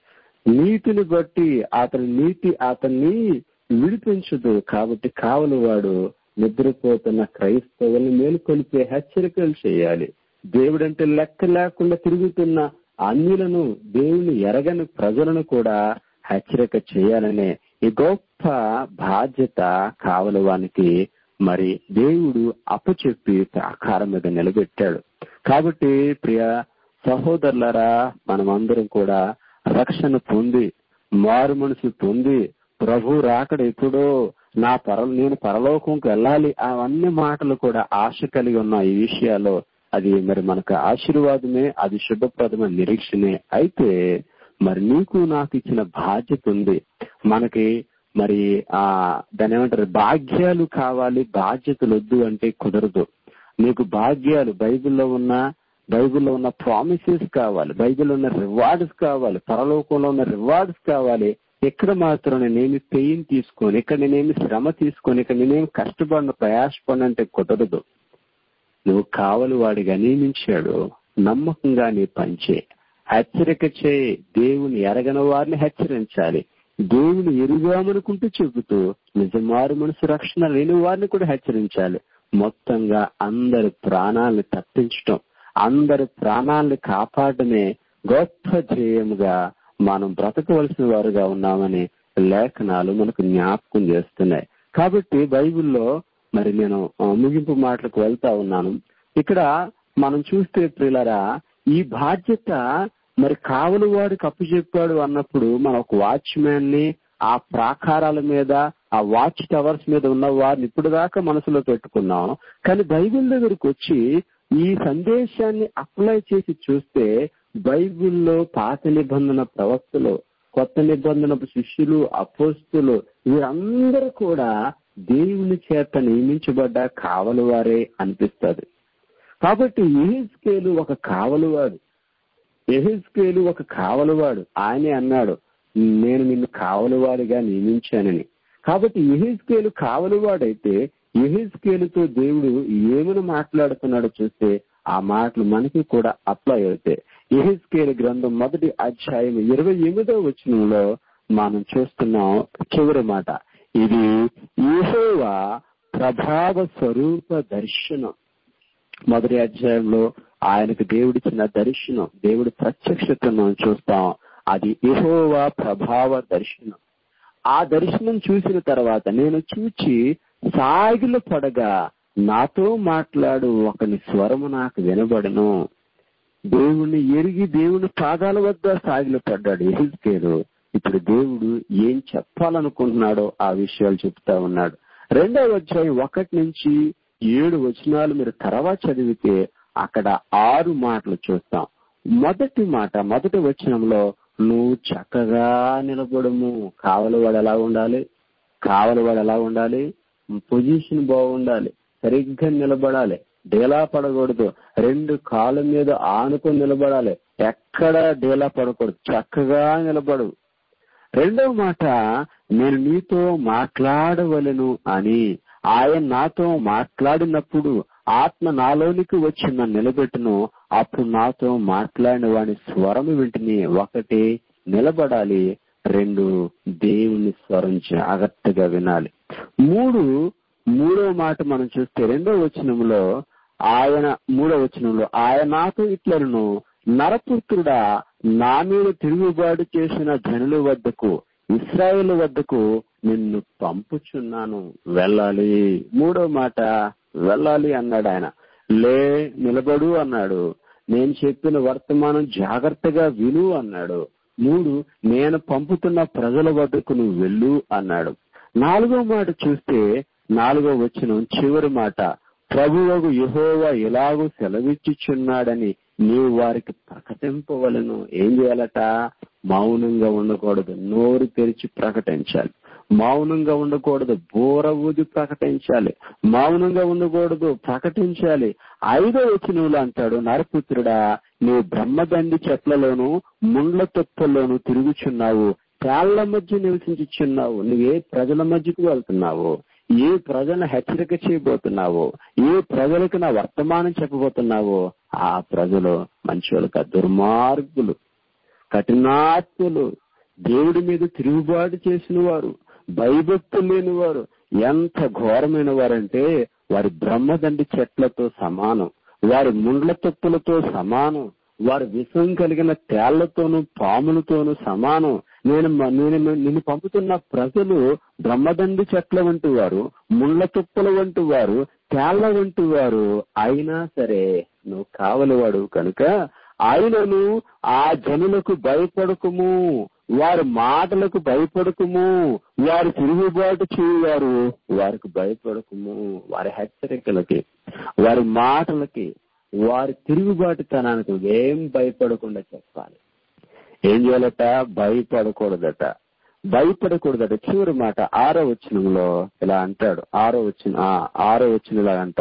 నీతిని బట్టి అతని నీతి అతన్ని విడిపించదు కాబట్టి కావలి వాడు నిద్రపోతున్న క్రైస్తవుల్ని మేలుకొలిపే హెచ్చరికలు చేయాలి దేవుడంటే లెక్క లేకుండా తిరుగుతున్న అన్యులను దేవుని ఎరగని ప్రజలను కూడా హెచ్చరిక చేయాలనే ఈ గొప్ప బాధ్యత కావలి వానికి మరి దేవుడు అప్పచెప్పి ఆకారం మీద నిలబెట్టాడు కాబట్టి ప్రియ సహోదరులరా మనమందరం కూడా రక్షణ పొంది మారు మనసు పొంది ప్రభు రాకడ ఎప్పుడో నా పర నేను పరలోకంకి వెళ్ళాలి అవన్నీ మాటలు కూడా ఆశ కలిగి ఉన్న ఈ విషయాల్లో అది మరి మనకు ఆశీర్వాదమే అది శుభప్రదమైన నిరీక్షణే అయితే మరి నీకు నాకు ఇచ్చిన బాధ్యత ఉంది మనకి మరి ఆ దాని ఏమంటారు భాగ్యాలు కావాలి బాధ్యతలు వద్దు అంటే కుదరదు నీకు భాగ్యాలు బైబిల్లో ఉన్న బైబిల్లో ఉన్న ప్రామిసెస్ కావాలి బైబిల్లో ఉన్న రివార్డ్స్ కావాలి పరలోకంలో ఉన్న రివార్డ్స్ కావాలి ఎక్కడ మాత్రం నేనేమి పెయిన్ తీసుకొని ఇక్కడ నేనేమి శ్రమ తీసుకొని ఇక్కడ నేనేమి కష్టపడిన ప్రయాసపడిన అంటే కుదరదు నువ్వు కావలి వాడిగా నియమించాడు నమ్మకంగా నీ పంచే హెచ్చరిక చేయి దేవుని ఎరగని వారిని హెచ్చరించాలి దేవుని ఎరుగామనుకుంటూ చెబుతూ నిజమారు మనసు రక్షణ లేని వారిని కూడా హెచ్చరించాలి మొత్తంగా అందరి ప్రాణాలను తప్పించటం అందరి ప్రాణాలను కాపాడమే గొప్ప ధ్యేయముగా మనం బ్రతకవలసిన వారుగా ఉన్నామని లేఖనాలు మనకు జ్ఞాపకం చేస్తున్నాయి కాబట్టి బైబిల్లో మరి నేను ముగింపు మాటలకు వెళ్తా ఉన్నాను ఇక్కడ మనం చూస్తే ప్రియులరా ఈ బాధ్యత మరి కావలి వాడికి అప్పు చెప్పాడు అన్నప్పుడు మనం ఒక వాచ్మ్యాన్ ని ఆ ప్రాకారాల మీద ఆ వాచ్ టవర్స్ మీద ఉన్న వారిని ఇప్పుడు దాకా మనసులో పెట్టుకున్నాం కానీ బైబిల్ దగ్గరికి వచ్చి ఈ సందేశాన్ని అప్లై చేసి చూస్తే బైబిల్లో పాత నిబంధన ప్రవక్తలు కొత్త నిబంధన శిష్యులు అపోస్తులు వీరందరూ కూడా దేవుని చేత నియమించబడ్డ కావలివారే అనిపిస్తుంది కాబట్టి ఎహిస్కేలు ఒక కావలివాడు ఎహిస్కేలు ఒక కావలివాడు ఆయనే అన్నాడు నేను నిన్ను కావలివాడిగా నియమించానని కాబట్టి ఎహిస్కేలు కావలివాడైతే ఎహిస్కేలుతో దేవుడు ఏమని మాట్లాడుతున్నాడో చూస్తే ఆ మాటలు మనకి కూడా అప్లై అవుతాయి ఎహిస్కేలు గ్రంథం మొదటి అధ్యాయం ఇరవై ఎనిమిదో వచనంలో మనం చూస్తున్నాం చివరి మాట ఇది యెహోవా ప్రభావ స్వరూప దర్శనం మొదటి అధ్యాయంలో ఆయనకు దేవుడిచ్చిన దర్శనం దేవుడి ప్రత్యక్షతను మనం చూస్తాం అది యెహోవా ప్రభావ దర్శనం ఆ దర్శనం చూసిన తర్వాత నేను చూచి సాగిల పడగా నాతో మాట్లాడు ఒకని స్వరము నాకు వినబడను దేవుణ్ణి ఎరిగి దేవుని పాదాల వద్ద సాగిల పడ్డాడు ఎహిజ్కేలు ఇప్పుడు దేవుడు ఏం చెప్పాలనుకుంటున్నాడో ఆ విషయాలు చెప్తా ఉన్నాడు రెండవ అధ్యాయం ఒకటి నుంచి ఏడు వచనాలు మీరు తర్వాత చదివితే అక్కడ ఆరు మాటలు చూస్తాం మొదటి మాట మొదటి వచనంలో నువ్వు చక్కగా నిలబడము కావలివాడు ఎలా ఉండాలి కావలివాడు ఎలా ఉండాలి పొజిషన్ బాగుండాలి సరిగ్గా నిలబడాలి డేలా పడకూడదు రెండు కాళ్ళ మీద ఆనుకొని నిలబడాలి ఎక్కడ డేలా పడకూడదు చక్కగా నిలబడు రెండవ మాట నేను నీతో మాట్లాడవలను అని ఆయన నాతో మాట్లాడినప్పుడు ఆత్మ నాలోనికి వచ్చి నన్ను నిలబెట్టును అప్పుడు నాతో మాట్లాడిన వాని స్వరం వింటిని ఒకటి నిలబడాలి రెండు దేవుని స్వరం జాగ్రత్తగా వినాలి మూడు మూడో మాట మనం చూస్తే రెండో వచనంలో ఆయన మూడో వచనంలో ఆయన నాతో ఇట్లను నరపుత్రుడా నా మీద తిరుగుబాటు చేసిన జనుల వద్దకు ఇస్రాయేల్ వద్దకు నిన్ను పంపుచున్నాను వెళ్ళాలి మూడో మాట వెళ్ళాలి అన్నాడు ఆయన లే నిలబడు అన్నాడు నేను చెప్పిన వర్తమానం జాగ్రత్తగా విను అన్నాడు మూడు నేను పంపుతున్న ప్రజల వద్దకు నువ్వు వెళ్ళు అన్నాడు నాలుగో మాట చూస్తే నాలుగో వచ్చిన చివరి మాట ప్రభువకు యహోవా ఎలాగూ సెలవిచ్చుచున్నాడని నీవు వారికి ప్రకటింపవలను ఏం చేయాలట మౌనంగా ఉండకూడదు నోరు తెరిచి ప్రకటించాలి మౌనంగా ఉండకూడదు బోర ఊది ప్రకటించాలి మౌనంగా ఉండకూడదు ప్రకటించాలి ఐదో వచనంలో అంటాడు నరపుత్రుడా నీవు బ్రహ్మదండి చెట్లలోను ముండ్ల తొప్పల్లోను తిరుగుచున్నావు తేళ్ల మధ్య నివసించుచున్నావు నువ్వే ప్రజల మధ్యకు వెళ్తున్నావు ఏ ప్రజలను హెచ్చరిక చేయబోతున్నావో ఏ ప్రజలకు నా వర్తమానం చెప్పబోతున్నావో ఆ ప్రజలు మంచోళ్ళక దుర్మార్గులు కఠినాత్ములు దేవుడి మీద తిరుగుబాటు చేసిన వారు భయభక్తులు లేని వారు ఎంత ఘోరమైన వారంటే వారి బ్రహ్మదండి చెట్లతో సమానం వారి ముండ్ల తొప్పులతో సమానం వారి విషం కలిగిన తేళ్లతోనూ పాములతోనూ సమానం నేను నేను నిన్ను పంపుతున్న ప్రజలు బ్రహ్మదండి చెట్ల వంటి వారు ముళ్ళ తుప్పల వంటి వారు తేళ్ల వంటి వారు అయినా సరే నువ్వు కావలివాడు కనుక ఆయనను ఆ జనులకు భయపడకుము వారి మాటలకు భయపడకుము వారి తిరుగుబాటు చేయువారు వారికి భయపడకుము వారి హెచ్చరికలకి వారి మాటలకి వారి తిరుగుబాటుతనానికి ఏం భయపడకుండా చెప్పాలి ఏం చేయాలట భయపడకూడదట భయపడకూడదట చివరి మాట ఆరో వచనంలో ఇలా అంటాడు ఆరో వచ్చిన ఆరో వచ్చిన ఇలా అంట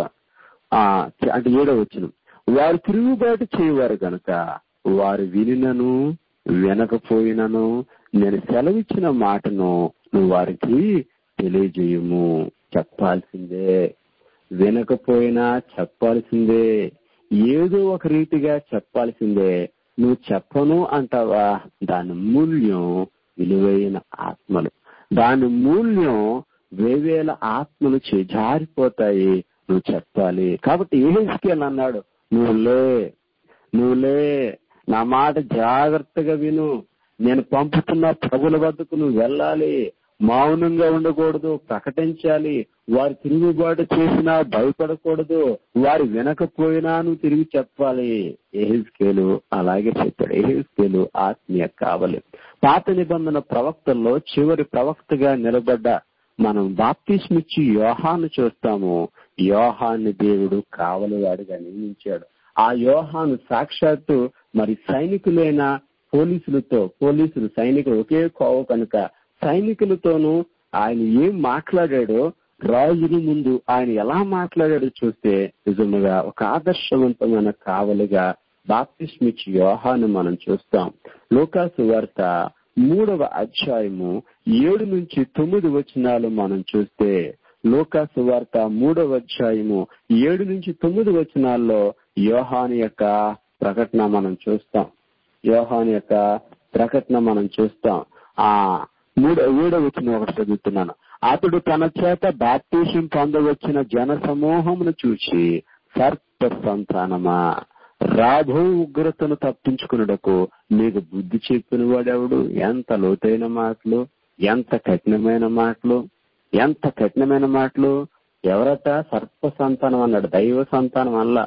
అంటే ఏడో వచనం వారు తిరుగుబాటు చేయవారు గనక వారు వినినను వినకపోయినను నేను సెలవిచ్చిన మాటను నువ్వు వారికి తెలియజేయము చెప్పాల్సిందే వినకపోయినా చెప్పాల్సిందే ఏదో ఒక రీతిగా చెప్పాల్సిందే నువ్వు చెప్పను అంటావా దాని మూల్యం విలువైన ఆత్మలు దాని మూల్యం వేవేల ఆత్మలు జారిపోతాయి నువ్వు చెప్పాలి కాబట్టి ఏహెస్కేల్ అన్నాడు నువ్వు లే నువ్వు లే నా మాట జాగ్రత్తగా విను నేను పంపుతున్న ప్రజల వద్దకు నువ్వు వెళ్ళాలి మౌనంగా ఉండకూడదు ప్రకటించాలి వారు తిరుగుబాటు చేసినా భయపడకూడదు వారు వినకపోయినా నువ్వు తిరిగి చెప్పాలి ఏహిస్కేలు అలాగే చెప్పాడు ఏహిస్కేలు ఆత్మీయ కావాలి పాత నిబంధన ప్రవక్తల్లో చివరి ప్రవక్తగా నిలబడ్డ మనం బాప్తిస్మిచ్చి యోహాను చూస్తాము యోహాన్ని దేవుడు కావలివాడిగా నియమించాడు ఆ యోహాను సాక్షాత్తు మరి సైనికులైన పోలీసులతో పోలీసులు సైనికులు ఒకే కోవ కనుక సైనికులతోనూ ఆయన ఏం మాట్లాడాడో రాజుల ముందు ఆయన ఎలా మాట్లాడాడో చూస్తే నిజముగా ఒక ఆదర్శవంతమైన కావలిగా బాప్తిస్మిచ్ యోహాను మనం చూస్తాం లోకాసు వార్త మూడవ అధ్యాయము ఏడు నుంచి తొమ్మిది వచనాలు మనం చూస్తే లోకాసు వార్త మూడవ అధ్యాయము ఏడు నుంచి తొమ్మిది వచనాల్లో యోహాను యొక్క ప్రకటన మనం చూస్తాం యోహాను యొక్క ప్రకటన మనం చూస్తాం ఆ మూడో ఏడో వచ్చిన ఒకటి చదువుతున్నాను అతడు తన చేత బాప్తీసం పొందవచ్చిన జన సమూహమును చూసి సర్ప సంతానమా రాబో ఉగ్రతను తప్పించుకున్నటకు మీకు బుద్ధి చెప్పిన వాడెవడు ఎంత లోతైన మాటలు ఎంత కఠినమైన మాటలు ఎంత కఠినమైన మాటలు ఎవరట సర్ప సంతానం అన్నాడు దైవ సంతానం అల్లా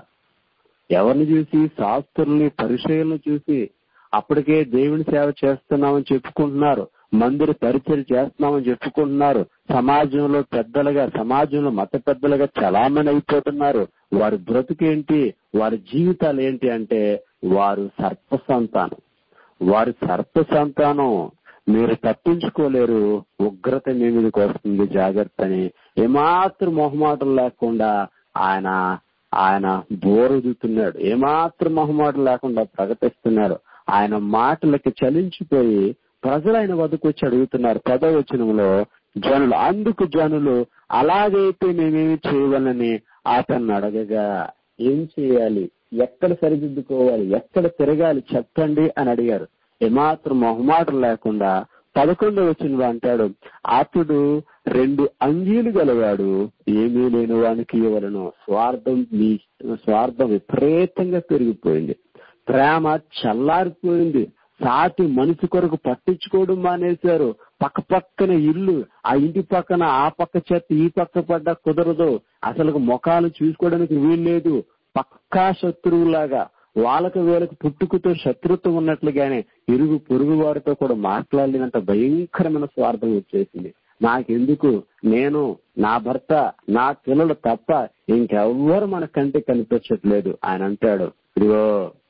ఎవరిని చూసి శాస్త్రుల్ని పరిచయాలను చూసి అప్పటికే దేవుని సేవ చేస్తున్నామని చెప్పుకుంటున్నారు మందిర పరిచయం చేస్తున్నామని చెప్పుకుంటున్నారు సమాజంలో పెద్దలుగా సమాజంలో మత పెద్దలుగా చలామణి అయిపోతున్నారు వారి బ్రతుకేంటి వారి జీవితాలు ఏంటి అంటే వారు సర్ప సంతానం వారి సర్ప సంతానం మీరు తప్పించుకోలేరు ఉగ్రత మీ మీదకి వస్తుంది జాగ్రత్త అని ఏమాత్రం మొహమాటం లేకుండా ఆయన ఆయన బోరుదుతున్నాడు ఏమాత్రం మొహమాటం లేకుండా ప్రకటిస్తున్నాడు ఆయన మాటలకి చలించిపోయి ప్రజలు ఆయన వద్దకు వచ్చి అడుగుతున్నారు పదవచనంలో జనులు అందుకు జనులు అలాగైతే మేమేమి చేయవలని అతన్ని అడగగా ఏం చేయాలి ఎక్కడ సరిదిద్దుకోవాలి ఎక్కడ తిరగాలి చెప్పండి అని అడిగారు ఏమాత్రం మొహమాటం లేకుండా పదకొండవ వచ్చిన అంటాడు అతడు రెండు అంగీలు గలవాడు ఏమీ లేని వానికి ఇవ్వలను స్వార్థం మీ స్వార్థం విపరీతంగా పెరిగిపోయింది ప్రేమ చల్లారిపోయింది సాటి మనిషి కొరకు పట్టించుకోవడం మానేశారు పక్క పక్కన ఇల్లు ఆ ఇంటి పక్కన ఆ పక్క చెత్త ఈ పక్క పడ్డా కుదరదు అసలు ముఖాలు చూసుకోవడానికి వీల్లేదు పక్కా శత్రువులాగా వాళ్ళకి వీళ్ళకి పుట్టుకతో శత్రుత్వం ఉన్నట్లుగానే ఇరుగు పొరుగు వారితో కూడా మాట్లాడలేనంత భయంకరమైన స్వార్థం వచ్చేసింది నాకెందుకు నేను నా భర్త నా పిల్లలు తప్ప ఇంకెవ్వరు మన కంటి కనిపించట్లేదు ఆయన అంటాడు ఇదిగో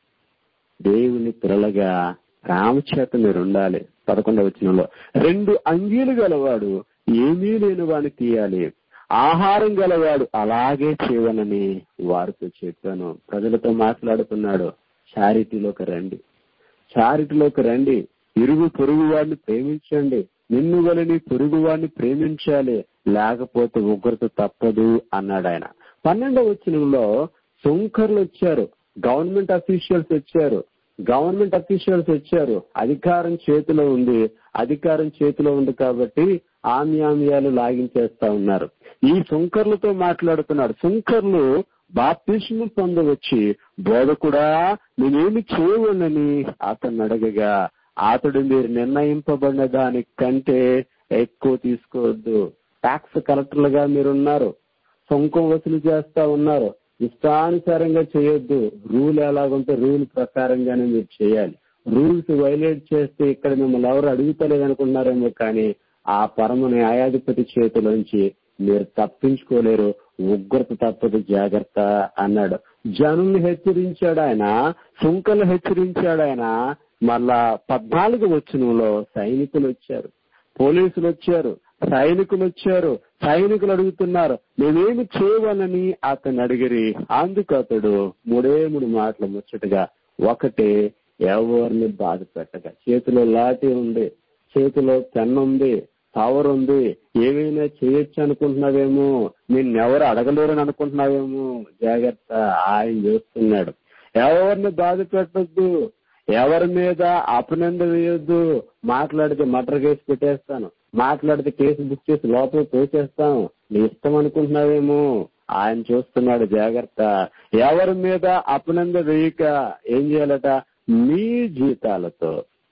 దేవుని పిల్లలుగా రామచేత మీరు ఉండాలి పదకొండవ వచనంలో రెండు అంగీలు గలవాడు ఏమీ లేని వాడిని తీయాలి ఆహారం గలవాడు అలాగే చేయవనని వారితో చెప్పాను ప్రజలతో మాట్లాడుతున్నాడు చారిటీలోకి రండి చారిటీలోకి రండి ఇరుగు పొరుగు వాడిని ప్రేమించండి నిన్ను వలని పొరుగు వాడిని ప్రేమించాలి లేకపోతే ఉగ్రత తప్పదు అన్నాడు ఆయన పన్నెండవ వచనంలో సుంకర్లు వచ్చారు గవర్నమెంట్ అఫీషియల్స్ వచ్చారు గవర్నమెంట్ అఫీషియల్స్ వచ్చారు అధికారం చేతిలో ఉంది అధికారం చేతిలో ఉంది కాబట్టి ఆమ్యామ్యాలు లాగించేస్తా ఉన్నారు ఈ సుంకర్లతో మాట్లాడుతున్నాడు సుంకర్లు బాప్తిష్ము పొందవచ్చి బోధకుడా నేనేమి చేయవనని అతన్ని అడగగా అతడు మీరు నిర్ణయింపబడిన దానికంటే ఎక్కువ తీసుకోవద్దు ట్యాక్స్ కలెక్టర్లుగా మీరున్నారు సుంకం వసూలు చేస్తా ఉన్నారు ఇష్టానుసారంగా చేయొద్దు రూల్ ఎలాగుంటే రూల్ ప్రకారంగానే మీరు చేయాలి రూల్స్ వైలేట్ చేస్తే ఇక్కడ మిమ్మల్ని ఎవరు అడుగుతలేదు అనుకున్నారేమో కానీ ఆ పరమ న్యాయాధిపతి చేతిలోంచి మీరు తప్పించుకోలేరు ఉగ్రత తప్పదు జాగ్రత్త అన్నాడు జనుల్ని హెచ్చరించాడు ఆయన సుంకలు హెచ్చరించాడు ఆయన మళ్ళా పద్నాలుగు వచనంలో సైనికులు వచ్చారు పోలీసులు వచ్చారు సైనికులు వచ్చారు సైనికులు అడుగుతున్నారు మేమేమి చేయవనని అతను అడిగిరి అందుకు అతడు మూడే మూడు మాటలు ముచ్చటగా ఒకటి ఎవరిని బాధ పెట్టగా చేతిలో లాఠీ ఉంది చేతిలో పెన్ ఉంది పవర్ ఉంది ఏమైనా చేయొచ్చు అనుకుంటున్నావేమో నిన్నెవరు అడగలేరని అనుకుంటున్నావేమో జాగ్రత్త ఆయన చేస్తున్నాడు ఎవరిని బాధ పెట్టద్దు ఎవరి మీద అపనింద వేయొద్దు మాట్లాడితే మటర్ కేసు పెట్టేస్తాను మాట్లాడితే కేసు బుక్ చేసి లోపల తోసేస్తాను నీ ఇష్టం అనుకుంటున్నావేమో ఆయన చూస్తున్నాడు జాగ్రత్త ఎవరి మీద అపనింద వేయక ఏం చేయాలట మీ జీతాలతో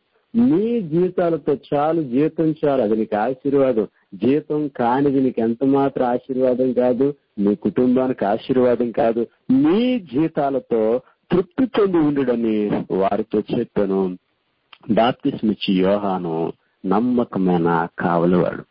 మీ జీతాలతో చాలు జీతం చాలు అది నీకు ఆశీర్వాదం జీతం కానిది నీకు ఎంత మాత్రం ఆశీర్వాదం కాదు మీ కుటుంబానికి ఆశీర్వాదం కాదు మీ జీతాలతో తృప్తి పొంది ఉండడని వారితో చెప్పాను బాప్తిస్మిచ్చి యోహాను నమ్మకమైన కావలివాడు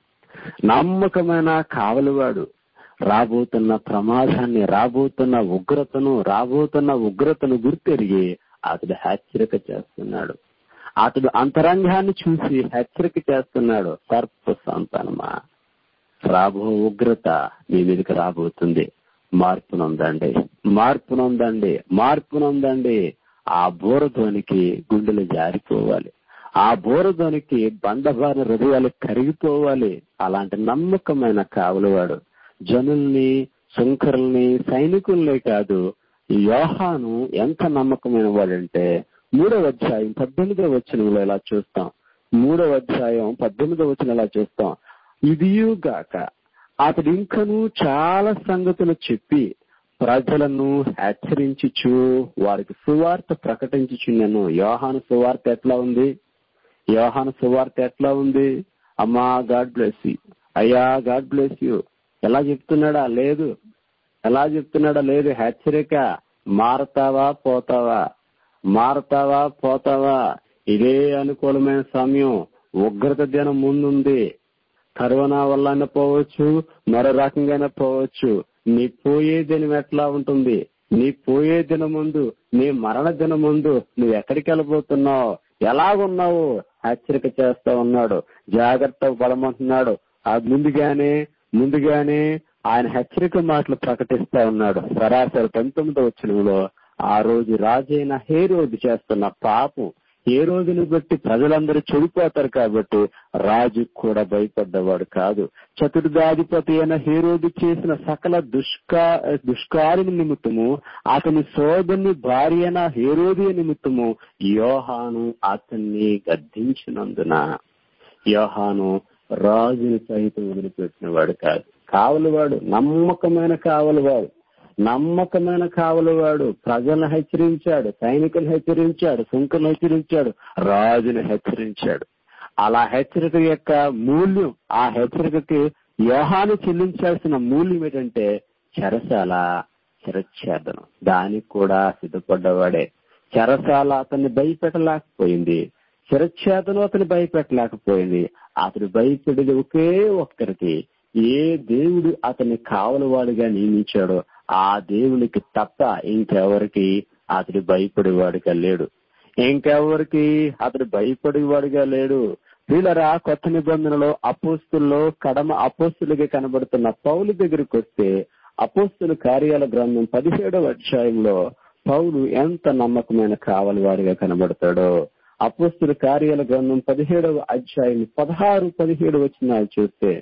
నమ్మకమైన కావలివాడు రాబోతున్న ప్రమాదాన్ని రాబోతున్న ఉగ్రతను రాబోతున్న ఉగ్రతను గుర్తెరిగి అతడు హెచ్చరిక చేస్తున్నాడు అతడు అంతరంగాన్ని చూసి హెచ్చరిక చేస్తున్నాడు సర్ప సంతానమా రాబో ఉగ్రత మీ మీదకి రాబోతుంది మార్పు నొందండి మార్పు నొందండి మార్పు నొందండి ఆ బోరధ్వనికి గుండెలు జారిపోవాలి ఆ బోరధ్వనికి బండబారిన హృదయాలు కరిగిపోవాలి అలాంటి నమ్మకమైన కావలివాడు జనుల్ని శంకరుల్ని సైనికుల్ని కాదు యోహాను ఎంత నమ్మకమైన వాడంటే మూడవ అధ్యాయం పద్దెనిమిదవ వచనంలో ఇలా చూస్తాం మూడవ అధ్యాయం పద్దెనిమిదవ వచనం ఇలా చూస్తాం ఇదియుగాక అతడు ఇంకను చాలా సంగతులు చెప్పి ప్రజలను హెచ్చరించుచు వారికి సువార్త ప్రకటించుచున్నాను యోహాను సువార్త ఎట్లా ఉంది యోహాను సువార్త ఎట్లా ఉంది అమ్మా గాడ్ బ్లెస్ యూ అయ్యా గాడ్ బ్లెస్ యూ ఎలా చెప్తున్నాడా లేదు ఎలా చెప్తున్నాడా లేదు హెచ్చరిక మారతావా పోతావా మారతావా పోతావా ఇదే అనుకూలమైన సమయం ఉగ్రత దినం ముందుంది కరోనా వల్ల పోవచ్చు మరో రకంగా పోవచ్చు నీ పోయే దినం ఎట్లా ఉంటుంది నీ పోయే దినం ముందు నీ మరణ దినం ముందు నువ్వు ఎక్కడికి వెళ్ళబోతున్నావు ఎలాగున్నావు హెచ్చరిక చేస్తా ఉన్నాడు జాగ్రత్త పడమంటున్నాడు ఆ ముందుగానే ముందుగానే ఆయన హెచ్చరిక మాటలు ప్రకటిస్తా ఉన్నాడు సరాసరి పంతొమ్మిదో వచ్చినలో ఆ రోజు రాజైన హే రోజు చేస్తున్న పాపం ఏ రోజుని బట్టి ప్రజలందరూ చెడిపోతారు కాబట్టి రాజు కూడా భయపడ్డవాడు కాదు చతుర్దాధిపతి అయిన హేరోదు చేసిన సకల దుష్కా దుష్కార్య నిమిత్తము అతని సోదరుని భార్య అయిన హేరోది నిమిత్తము యోహాను అతన్ని గద్దించినందున యోహాను రాజుని సహితం వదిలిపెట్టిన వాడు కాదు కావలివాడు నమ్మకమైన కావలివాడు నమ్మకమైన కావలివాడు ప్రజలను హెచ్చరించాడు సైనికులు హెచ్చరించాడు సుంకను హెచ్చరించాడు రాజుని హెచ్చరించాడు అలా హెచ్చరిక యొక్క మూల్యం ఆ హెచ్చరికకి యోహాను చెల్లించాల్సిన మూల్యం ఏంటంటే చెరసాల చిరచ్ఛేదనం దానికి కూడా సిద్ధపడ్డవాడే చెరసాల అతన్ని భయపెట్టలేకపోయింది చిరచ్ఛేదనం అతన్ని భయపెట్టలేకపోయింది అతడు భయపెడేది ఒకే ఒక్కరికి ఏ దేవుడు అతన్ని కావలవాడిగా నియమించాడో ఆ దేవునికి తప్ప ఇంకెవరికి అతడు భయపడేవాడిగా లేడు ఇంకెవరికి అతడు భయపడేవాడిగా లేడు వీళ్ళరా కొత్త నిబంధనలో అపోస్తుల్లో కడమ అపోస్తులుగా కనబడుతున్న పౌలు దగ్గరికి వస్తే అపోస్తుల కార్యాల గ్రంథం పదిహేడవ అధ్యాయంలో పౌలు ఎంత నమ్మకమైన కావలి వాడిగా కనబడతాడో అపోస్తుల కార్యాల గ్రంథం పదిహేడవ అధ్యాయం పదహారు పదిహేడు వచ్చినాలు చూస్తే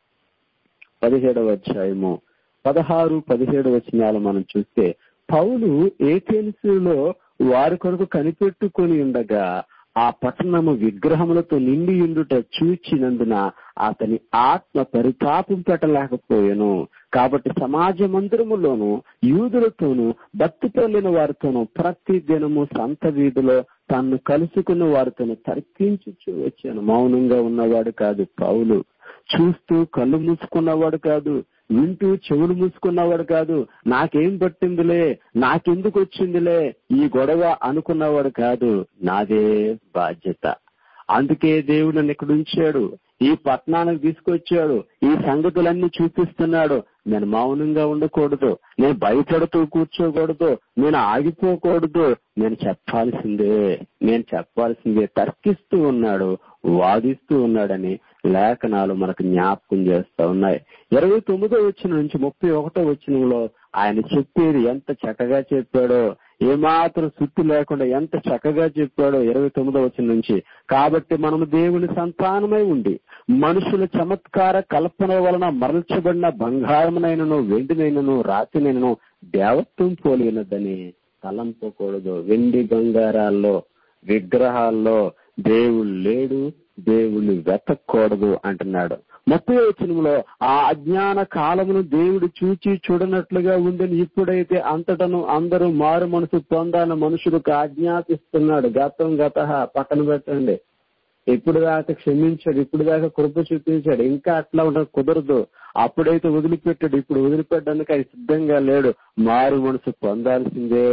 పదిహేడవ అధ్యాయము పదహారు పదిహేడు వచనాలు మనం చూస్తే పౌలు ఏథెన్సులో వారి కొరకు కనిపెట్టుకొని ఉండగా ఆ పట్టణము విగ్రహములతో నిండి ఉండుట చూచినందున అతని ఆత్మ పరితాపం పెట్టలేకపోయాను కాబట్టి సమాజ మందిరములోను యూదులతోనూ భక్తి పొందిన వారితోనూ ప్రతి దినము సంత వీధిలో తన్ను కలుసుకున్న వారితోనూ తర్కించుచు వచ్చాను మౌనంగా ఉన్నవాడు కాదు పౌలు చూస్తూ కళ్ళు మూసుకున్నవాడు కాదు వింటూ చెవులు మూసుకున్నవాడు కాదు నాకేం పట్టిందిలే నాకెందుకు వచ్చిందిలే ఈ గొడవ అనుకున్నవాడు కాదు నాదే బాధ్యత అందుకే దేవుడు నన్ను ఇక్కడ ఉంచాడు ఈ పట్టణానికి తీసుకొచ్చాడు ఈ సంగతులన్నీ చూపిస్తున్నాడు నేను మౌనంగా ఉండకూడదు నేను భయపడుతూ కూర్చోకూడదు నేను ఆగిపోకూడదు నేను చెప్పాల్సిందే నేను చెప్పాల్సిందే తర్కిస్తూ ఉన్నాడు వాదిస్తూ ఉన్నాడని లేఖనాలు మనకు జ్ఞాపకం చేస్తా ఉన్నాయి ఇరవై తొమ్మిదో వచ్చిన నుంచి ముప్పై ఒకటో వచ్చినంలో ఆయన చెప్పేది ఎంత చక్కగా చెప్పాడో ఏమాత్రం సుత్తి లేకుండా ఎంత చక్కగా చెప్పాడో ఇరవై తొమ్మిదో వచ్చిన నుంచి కాబట్టి మనము దేవుని సంతానమై ఉండి మనుషుల చమత్కార కల్పన వలన మరల్చబడిన బంగారమునైనను వెండినైనను రాతినైనను దేవత్వం పోలినదని తలంపకూడదు వెండి బంగారాల్లో విగ్రహాల్లో దేవుడు లేడు దేవుణ్ణి వెతకూడదు అంటున్నాడు ముప్పై వచనంలో ఆ అజ్ఞాన కాలమును దేవుడు చూచి చూడనట్లుగా ఉందని ఇప్పుడైతే అంతటను అందరూ మారు మనసు పొందాలని మనుషులకు ఆజ్ఞాపిస్తున్నాడు గతం గత పక్కన పెట్టండి ఇప్పుడు దాకా క్షమించాడు ఇప్పుడు దాకా కృప చూపించాడు ఇంకా అట్లా ఉండడం కుదరదు అప్పుడైతే వదిలిపెట్టాడు ఇప్పుడు వదిలిపెట్టడానికి ఆయన సిద్ధంగా లేడు మారు మనసు పొందాల్సిందే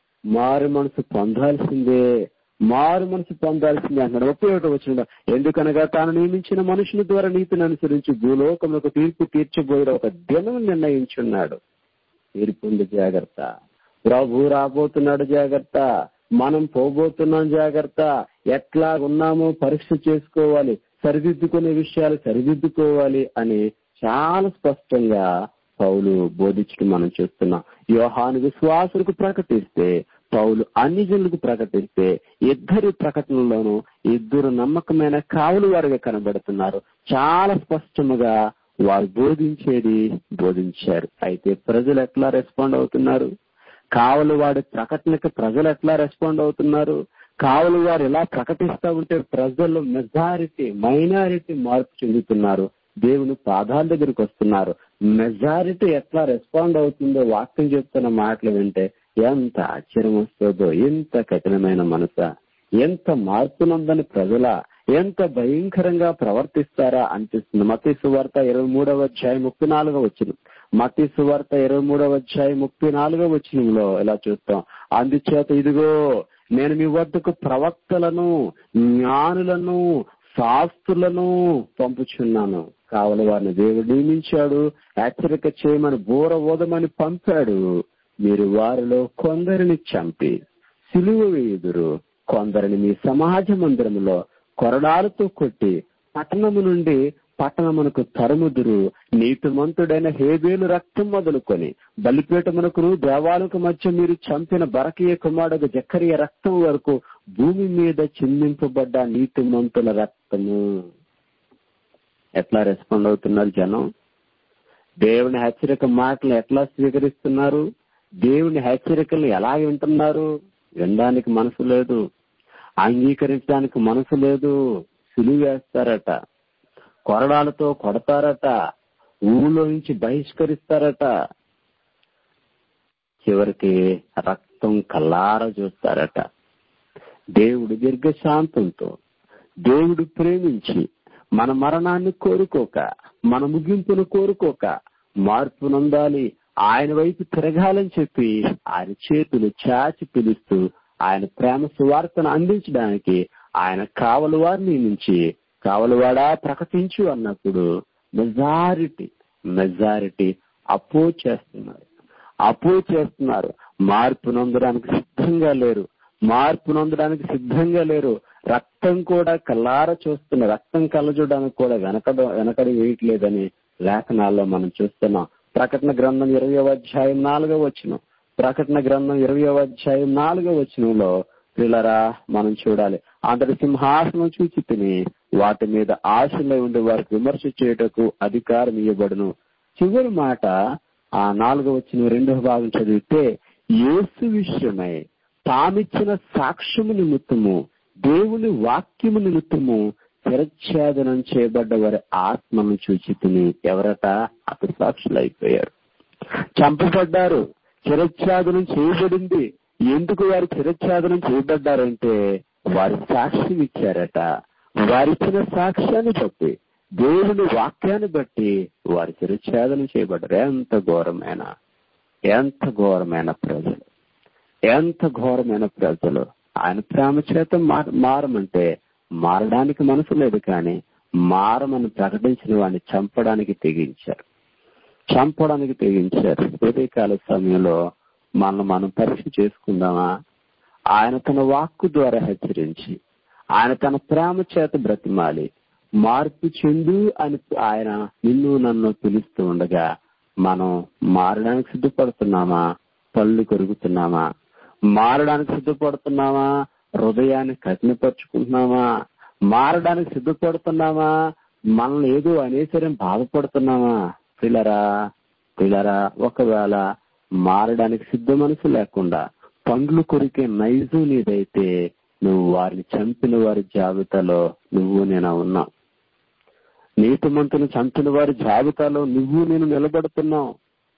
మారు మనసు పొందాల్సిందే మారు మనసు పొందాల్సిందే అంటున్నాడు ముప్పై ఒకటి వచ్చిన ఎందుకనగా తాను నియమించిన మనుషుల ద్వారా నీతిని అనుసరించి భూలోకములకు తీర్పు తీర్చబోయే ఒక దినం నిర్ణయించున్నాడు తీర్పు ఉంది జాగ్రత్త ప్రభు రాబోతున్నాడు జాగ్రత్త మనం పోబోతున్నాం జాగ్రత్త ఎట్లా ఉన్నామో పరీక్ష చేసుకోవాలి సరిదిద్దుకునే విషయాలు సరిదిద్దుకోవాలి అని చాలా స్పష్టంగా పౌలు బోధించడం మనం చూస్తున్నాం యోహాను విశ్వాసులకు ప్రకటిస్తే పౌలు అన్ని జనులకు ప్రకటిస్తే ఇద్దరి ప్రకటనలోనూ ఇద్దరు నమ్మకమైన కావులు వారిగా కనబడుతున్నారు చాలా స్పష్టముగా వారు బోధించేది బోధించారు అయితే ప్రజలు ఎట్లా రెస్పాండ్ అవుతున్నారు కావలి వాడి ప్రకటనకి ప్రజలు ఎట్లా రెస్పాండ్ అవుతున్నారు కావలి వారు ఎలా ప్రకటిస్తా ఉంటే ప్రజలు మెజారిటీ మైనారిటీ మార్పు చెందుతున్నారు దేవుని పాదాల దగ్గరికి వస్తున్నారు మెజారిటీ ఎట్లా రెస్పాండ్ అవుతుందో వాక్యం చెప్తున్న మాటలు వింటే ఎంత ఆశ్చర్యం వస్తుందో ఎంత కఠినమైన మనస ఎంత మార్పునందని ప్రజల ఎంత భయంకరంగా ప్రవర్తిస్తారా అనిపిస్తుంది మతీ సువార్త ఇరవై మూడవ అధ్యాయం ముప్పై నాలుగో వచ్చిన మతీ సువార్త ఇరవై మూడవ అధ్యాయం ముప్పై నాలుగో వచ్చినంలో ఇలా చూస్తాం అందుచేత ఇదిగో నేను మీ వద్దకు ప్రవక్తలను జ్ఞానులను శాస్త్రులను పంపుచున్నాను కావలి వారిని దేవుడు నియమించాడు హెచ్చరిక చేయమని బోర ఓదమని పంపాడు మీరు వారిలో కొందరిని చంపి సిలువ వేయుదురు కొందరిని మీ సమాజ మందిరంలో కొరడాలతో కొట్టి పట్టణము నుండి పట్టణమునకు తరుముదురు నీతిమంతుడైన హేబేలు రక్తం మొదలుకొని బలిపీఠమునకును దేవాలకు మధ్య మీరు చంపిన బరకీయ కుమారుడు జక్కరియ రక్తం వరకు భూమి మీద చిందింపబడ్డ నీతిమంతుల రక్తము ఎట్లా రెస్పాండ్ అవుతున్నారు జనం దేవుని హెచ్చరిక మాటలు ఎట్లా స్వీకరిస్తున్నారు దేవుని హెచ్చరికలు ఎలా వింటున్నారు వినడానికి మనసు లేదు అంగీకరించడానికి మనసు లేదు సిలువ వేస్తారట కొరడాలతో కొడతారట ఊళ్ళో నుంచి బహిష్కరిస్తారట చివరికి రక్తం కల్లార చూస్తారట దేవుడు దీర్ఘశాంతంతో దేవుడు ప్రేమించి మన మరణాన్ని కోరుకోక మన ముగింపును కోరుకోక మార్పు నొందాలి ఆయన వైపు తిరగాలని చెప్పి ఆయన చేతులు చాచి పిలుస్తూ ఆయన ప్రేమ సువార్తను అందించడానికి ఆయన కావలి వారిని నుంచి కావలివాడా ప్రకటించు అన్నప్పుడు మెజారిటీ మెజారిటీ అపోజ్ చేస్తున్నారు అపోజ్ చేస్తున్నారు మార్పు నొందడానికి సిద్ధంగా లేరు మార్పు నొందడానికి సిద్ధంగా లేరు రక్తం కూడా కల్లార చూస్తున్న రక్తం కళ్ళజూడడానికి కూడా వెనకడ వెనకడి వేయట్లేదని లేఖనాల్లో మనం చూస్తున్నాం ప్రకటన గ్రంథం ఇరవై అధ్యాయం నాలుగో వచ్చిన ప్రకటన గ్రంథం ఇరవై అధ్యాయం నాలుగో వచనంలో పిల్లరా మనం చూడాలి అంతటి సింహాసనం చూచి తిని వాటి మీద ఆశలో ఉండి వారికి విమర్శ చేయుటకు అధికారం ఇవ్వబడును చివరి మాట ఆ నాలుగో వచ్చిన రెండవ భాగం చదివితే యేసు విషయమై తామిచ్చిన సాక్ష్యము నిమిత్తము దేవుని వాక్యము నిమిత్తము శిరచ్ఛేదనం చేయబడ్డ వారి ఆత్మను చూచి తిని ఎవరట అపసాక్షులు అయిపోయారు చంపబడ్డారు శిరచ్ఛేదనం చేయబడింది ఎందుకు వారు శిరచ్ఛేదనం చేయబడ్డారంటే వారి సాక్ష్యం ఇచ్చారట వారిచ్చిన సాక్ష్యాన్ని బట్టి దేవుని వాక్యాన్ని బట్టి వారి శిరచ్ఛేదనం చేయబడ్డారు ఎంత ఘోరమైన ఎంత ఘోరమైన ప్రజలు ఎంత ఘోరమైన ప్రజలు ఆయన ప్రేమ చేత మారమంటే మారడానికి మనసు లేదు కానీ మారమని ప్రకటించిన వాడిని చంపడానికి తెగించారు చంపడానికి తెగించారు ఉదయకాల సమయంలో మనం మనం పరీక్ష చేసుకుందామా ఆయన తన వాక్కు ద్వారా హెచ్చరించి ఆయన తన ప్రేమ చేత బ్రతిమాలి మార్పు చెందు అని ఆయన నిన్ను నన్ను పిలుస్తూ ఉండగా మనం మారడానికి సిద్ధపడుతున్నామా పళ్ళు కొరుకుతున్నామా మారడానికి సిద్ధపడుతున్నామా హృదయాన్ని కఠినపరుచుకుంటున్నామా మారడానికి సిద్ధపడుతున్నామా మనల్ని ఏదో అనేసరి బాధపడుతున్నామా పిల్లరా పిల్లరా ఒకవేళ మారడానికి సిద్ధ మనసు లేకుండా పండ్లు కొరికే నైజం నీదైతే నువ్వు వారిని చంపిన వారి జాబితాలో నువ్వు నేను ఉన్నా నీతిమంతుని చంపిన వారి జాబితాలో నువ్వు నేను నిలబడుతున్నావు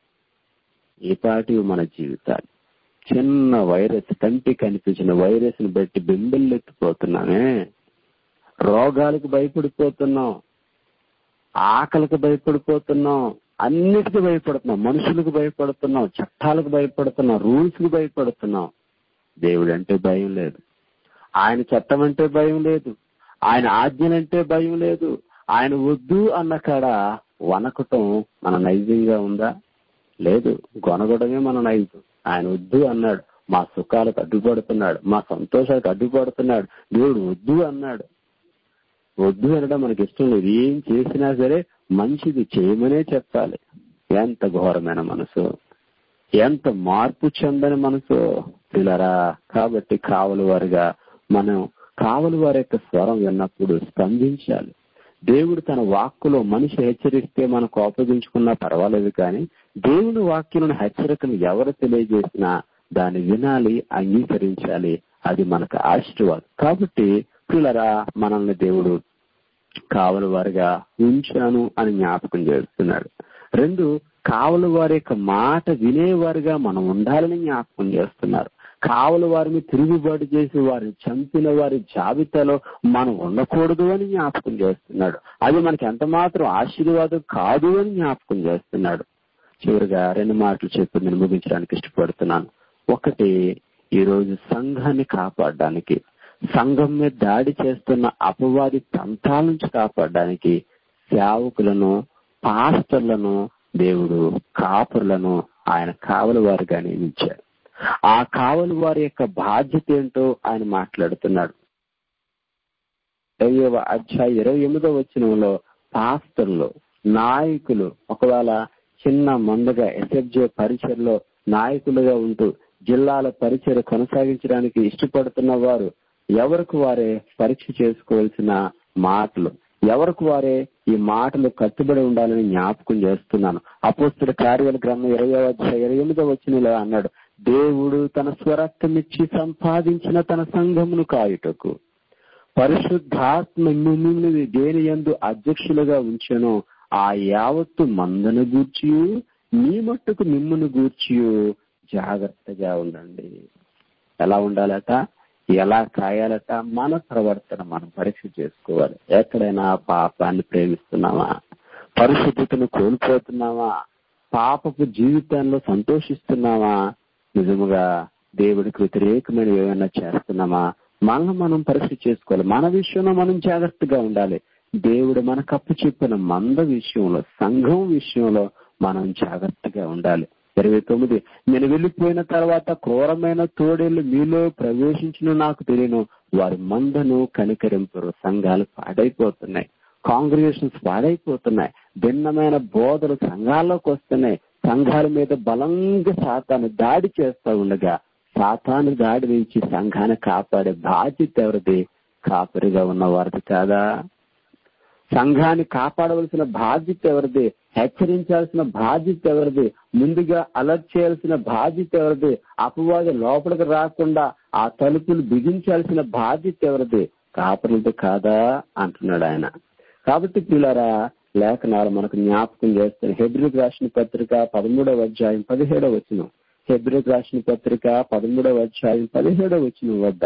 ఈ పాటి మన జీవితాలు చిన్న వైరస్ కంటి కనిపించిన వైరస్ ని బట్టి బింబెల్లెత్తిపోతున్నామే రోగాలకు భయపడిపోతున్నాం ఆకలికి భయపడిపోతున్నాం అన్నిటికీ భయపడుతున్నాం మనుషులకు భయపడుతున్నాం చట్టాలకు భయపడుతున్నాం రూల్స్ కి భయపడుతున్నాం దేవుడు అంటే భయం లేదు ఆయన చట్టం అంటే భయం లేదు ఆయన ఆజ్ఞలంటే భయం లేదు ఆయన వద్దు అన్న కాడ వనకటం మన నైజంగా ఉందా లేదు గొనగడమే మన నైజం ఆయన వద్దు అన్నాడు మా సుఖాలకు అడ్డుపడుతున్నాడు మా సంతోషాలకు అడ్డుపడుతున్నాడు దేవుడు వద్దు అన్నాడు వద్దు అనడం మనకి ఇష్టం లేదు ఏం చేసినా సరే మంచిది చేయమనే చెప్పాలి ఎంత ఘోరమైన మనసు ఎంత మార్పు చెందని మనసు పిల్లరా కాబట్టి కావలి వారిగా మనం కావలి వారి యొక్క స్వరం విన్నప్పుడు స్పందించాలి దేవుడు తన వాక్కులో మనిషి హెచ్చరిస్తే మనం కోపగించుకున్నా పర్వాలేదు కానీ దేవుని వాక్యులను హెచ్చరికను ఎవరు తెలియజేసినా దాన్ని వినాలి అంగీకరించాలి అది మనకు ఆశీర్వాదం కాబట్టి పిల్లరా మనల్ని దేవుడు కావలి వారిగా ఉంచాను అని జ్ఞాపకం చేస్తున్నాడు రెండు కావలి వారి యొక్క మాట వినేవారుగా మనం ఉండాలని జ్ఞాపకం చేస్తున్నారు కావలి వారిని తిరుగుబాటు చేసి వారిని చంపిన వారి జాబితాలో మనం ఉండకూడదు అని జ్ఞాపకం చేస్తున్నాడు అది మనకి ఎంత మాత్రం ఆశీర్వాదం కాదు అని జ్ఞాపకం చేస్తున్నాడు చివరిగా రెండు మాటలు చెప్పి నేను ముగించడానికి ఇష్టపడుతున్నాను ఒకటి ఈ రోజు సంఘాన్ని కాపాడడానికి సంఘం మీద దాడి చేస్తున్న అపవాది తంత్రాల నుంచి కాపాడడానికి సేవకులను పాస్టర్లను దేవుడు కాపురులను ఆయన కావలి వారిగా నియమించాడు ఆ కావలి వారి యొక్క బాధ్యత ఏంటో ఆయన మాట్లాడుతున్నాడు ఇరవై అధ్యాయ ఇరవై ఎనిమిదో వచ్చినంలో పాస్టర్లు నాయకులు ఒకవేళ చిన్న మందగా ఎస్ఎఫ్జే పరిచయలో నాయకులుగా ఉంటూ జిల్లాల పరిచయ కొనసాగించడానికి ఇష్టపడుతున్న వారు ఎవరికి వారే పరీక్ష చేసుకోవాల్సిన మాటలు ఎవరికి వారే ఈ మాటలు కట్టుబడి ఉండాలని జ్ఞాపకం చేస్తున్నాను అపోస్తుల కార్యాల గ్రంథం ఇరవై అధ్యాయ ఇరవై ఎనిమిదో వచ్చినలో అన్నాడు దేవుడు తన స్వరక్తమిచ్చి సంపాదించిన తన సంఘమును కాయుటకు పరిశుద్ధాత్మ మిమ్మల్ని దేని ఎందు అధ్యక్షులుగా ఉంచెను ఆ యావత్తు మందను గూర్చి మీ మట్టుకు మిమ్మును గూర్చి జాగ్రత్తగా ఉండండి ఎలా ఉండాలట ఎలా కాయాలట మన ప్రవర్తన మనం పరీక్ష చేసుకోవాలి ఎక్కడైనా పాపాన్ని ప్రేమిస్తున్నామా పరిశుద్ధతను కోల్పోతున్నామా పాపపు జీవితంలో సంతోషిస్తున్నామా నిజముగా దేవుడికి వ్యతిరేకమైన ఏమైనా చేస్తున్నామా మనల్ని మనం పరీక్ష చేసుకోవాలి మన విషయంలో మనం జాగ్రత్తగా ఉండాలి దేవుడు మనకు అప్పు చెప్పిన మంద విషయంలో సంఘం విషయంలో మనం జాగ్రత్తగా ఉండాలి ఇరవై తొమ్మిది నేను వెళ్ళిపోయిన తర్వాత క్రూరమైన తోడేళ్లు మీలో ప్రవేశించిన నాకు తెలియను వారి మందను కనికరింపరు సంఘాలు పాడైపోతున్నాయి కాంగ్రిగేషన్స్ పాడైపోతున్నాయి భిన్నమైన బోధలు సంఘాల్లోకి వస్తున్నాయి సంఘాల మీద బలంగా సాతాను దాడి చేస్తూ ఉండగా సాతాను దాడి నుంచి సంఘాన్ని కాపాడే బాధ్యత ఎవరిది కాపరిగా ఉన్న వారిది కాదా సంఘాన్ని కాపాడవలసిన బాధ్యత ఎవరిది హెచ్చరించాల్సిన బాధ్యత ఎవరిది ముందుగా అలర్ట్ చేయాల్సిన బాధ్యత ఎవరిది అపవాది లోపలికి రాకుండా ఆ తలుపులు బిగించాల్సిన బాధ్యత ఎవరిది కాపరులది కాదా అంటున్నాడు ఆయన కాబట్టి పిల్లరా లేఖనాలు మనకు జ్ఞాపకం చేస్తాయి హెబ్రిక్ రాసిన పత్రిక పదమూడవ అధ్యాయం పదిహేడవ వచ్చిన హెబ్రిక్ రాసిన పత్రిక పదమూడవ అధ్యాయం పదిహేడవ వచ్చిన వద్ద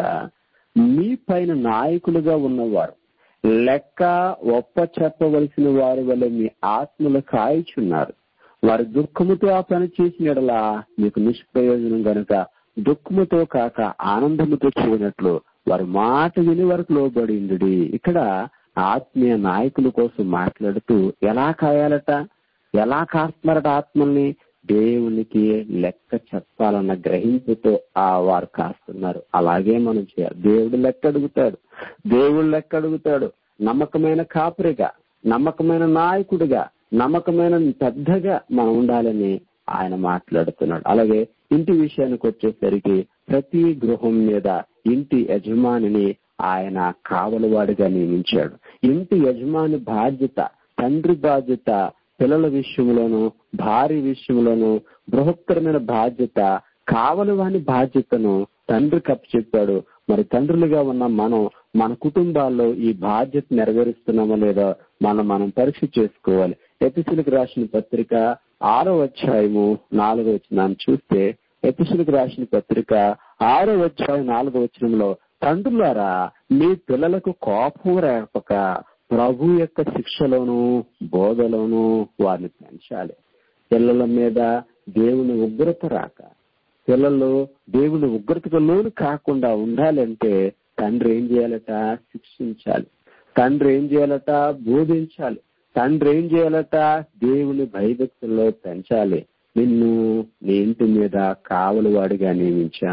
మీ పైన నాయకులుగా ఉన్నవారు లెక్క ఒప్ప చెప్పవలసిన వారి వల్ల మీ ఆత్మలు కాయిచున్నారు వారి దుఃఖముతో ఆ పని చేసిన ఎడలా మీకు నిష్ప్రయోజనం గనుక దుఃఖముతో కాక ఆనందముతో చేయనట్లు వారి మాట విని వరకు లోబడింది ఇక్కడ ఆత్మీయ నాయకుల కోసం మాట్లాడుతూ ఎలా కాయాలట ఎలా కాస్తున్నారట ఆత్మల్ని దేవునికి లెక్క చెప్పాలన్న గ్రహింపుతో ఆ వారు కాస్తున్నారు అలాగే మనం చేయాలి దేవుడు లెక్క అడుగుతాడు దేవుడు లెక్క అడుగుతాడు నమ్మకమైన కాపురిగా నమ్మకమైన నాయకుడిగా నమ్మకమైన పెద్దగా మనం ఉండాలని ఆయన మాట్లాడుతున్నాడు అలాగే ఇంటి విషయానికి వచ్చేసరికి ప్రతి గృహం మీద ఇంటి యజమానిని ఆయన కావలవాడిగా నియమించాడు ఇంటి యజమాని బాధ్యత తండ్రి బాధ్యత పిల్లల విషయంలోను భార్య విషయంలోను బృహత్తరమైన బాధ్యత కావలి వాని బాధ్యతను తండ్రి చెప్పాడు మరి తండ్రులుగా ఉన్న మనం మన కుటుంబాల్లో ఈ బాధ్యత నెరవేరుస్తున్నామో లేదో మనం మనం పరీక్ష చేసుకోవాలి ఎపిసిలకు రాసిన పత్రిక ఆరో అధ్యాయము నాలుగో వచ్చినాన్ని చూస్తే ఎపిసిలకు రాసిన పత్రిక ఆరో అధ్యాయం నాలుగో వచనంలో తండ్రులారా మీ పిల్లలకు కోపం రేపక ప్రభు యొక్క శిక్షలోను బోధలోను వారిని పెంచాలి పిల్లల మీద దేవుని ఉగ్రత రాక పిల్లలు దేవుని ఉగ్రతకు లోను కాకుండా ఉండాలంటే తండ్రి ఏం చేయాలట శిక్షించాలి తండ్రి ఏం చేయాలట బోధించాలి తండ్రి ఏం చేయాలట దేవుని భయభక్తుల్లో పెంచాలి నిన్ను నీ ఇంటి మీద కావలి వాడిగా నియమించాను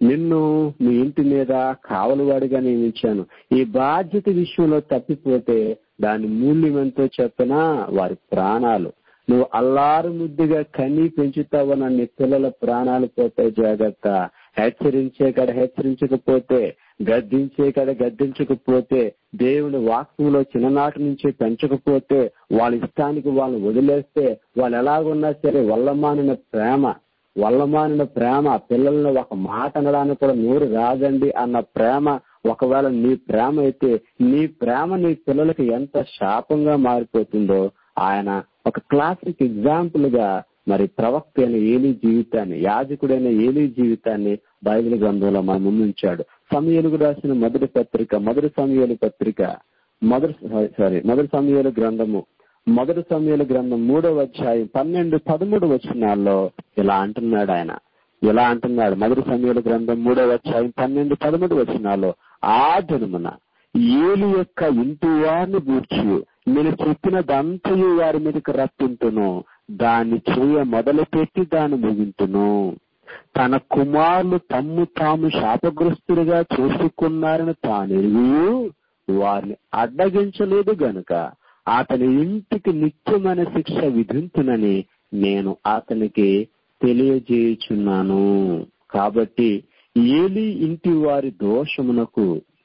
నిన్ను మీ ఇంటి మీద కావలివాడిగా నియమించాను ఈ బాధ్యత విషయంలో తప్పిపోతే దాని మూల్యం ఎంతో చెప్పినా వారి ప్రాణాలు నువ్వు అల్లారు ముద్దుగా కన్నీ పెంచుతావన్న నీ పిల్లల ప్రాణాలు పోతాయి జాగ్రత్త హెచ్చరించే కడ హెచ్చరించకపోతే గద్దించే కడ గద్దించకపోతే దేవుని వాక్యంలో చిన్ననాటి నుంచి పెంచకపోతే వాళ్ళ ఇష్టానికి వాళ్ళని వదిలేస్తే వాళ్ళు ఎలాగున్నా సరే వల్లమానిన ప్రేమ వల్లమానిన ప్రేమ పిల్లల్ని ఒక మాట అనడానికి కూడా నోరు రాదండి అన్న ప్రేమ ఒకవేళ నీ ప్రేమ అయితే నీ ప్రేమ నీ పిల్లలకి ఎంత శాపంగా మారిపోతుందో ఆయన ఒక క్లాసిక్ ఎగ్జాంపుల్ గా మరి ప్రవక్త అయిన ఏలీ జీవితాన్ని యాజకుడైన ఏలీ జీవితాన్ని బైబిల్ గ్రంథంలో మన ముందుంచాడు సమయలుగు రాసిన మొదటి పత్రిక మొదటి సమయాలు పత్రిక మొదటి సారీ మొదటి సమయాలు గ్రంథము మొదటి సమయాల గ్రంథం మూడవ అధ్యాయం పన్నెండు పదమూడు వచనాల్లో ఇలా అంటున్నాడు ఆయన ఇలా అంటున్నాడు మొదటి సమయాల గ్రంథం మూడవ అధ్యాయం పన్నెండు పదమూడు వచనాల్లో ఆ జన్మన ఏలు యొక్క ఇంటి వారిని గూర్చి నేను చెప్పినదంతయు వారి మీదకి రప్పింటును దాన్ని చేయ మొదలుపెట్టి దాన్ని ముగింతును తన కుమారులు తమ్ము తాము శాపగ్రస్తులుగా చేసుకున్నారని తాను ఎరుగు వారిని అడ్డగించలేదు గనుక అతని ఇంటికి నిత్యమైన శిక్ష విధించునని నేను అతనికి తెలియజేయుచున్నాను కాబట్టి ఏలి ఇంటి వారి దోషమునకు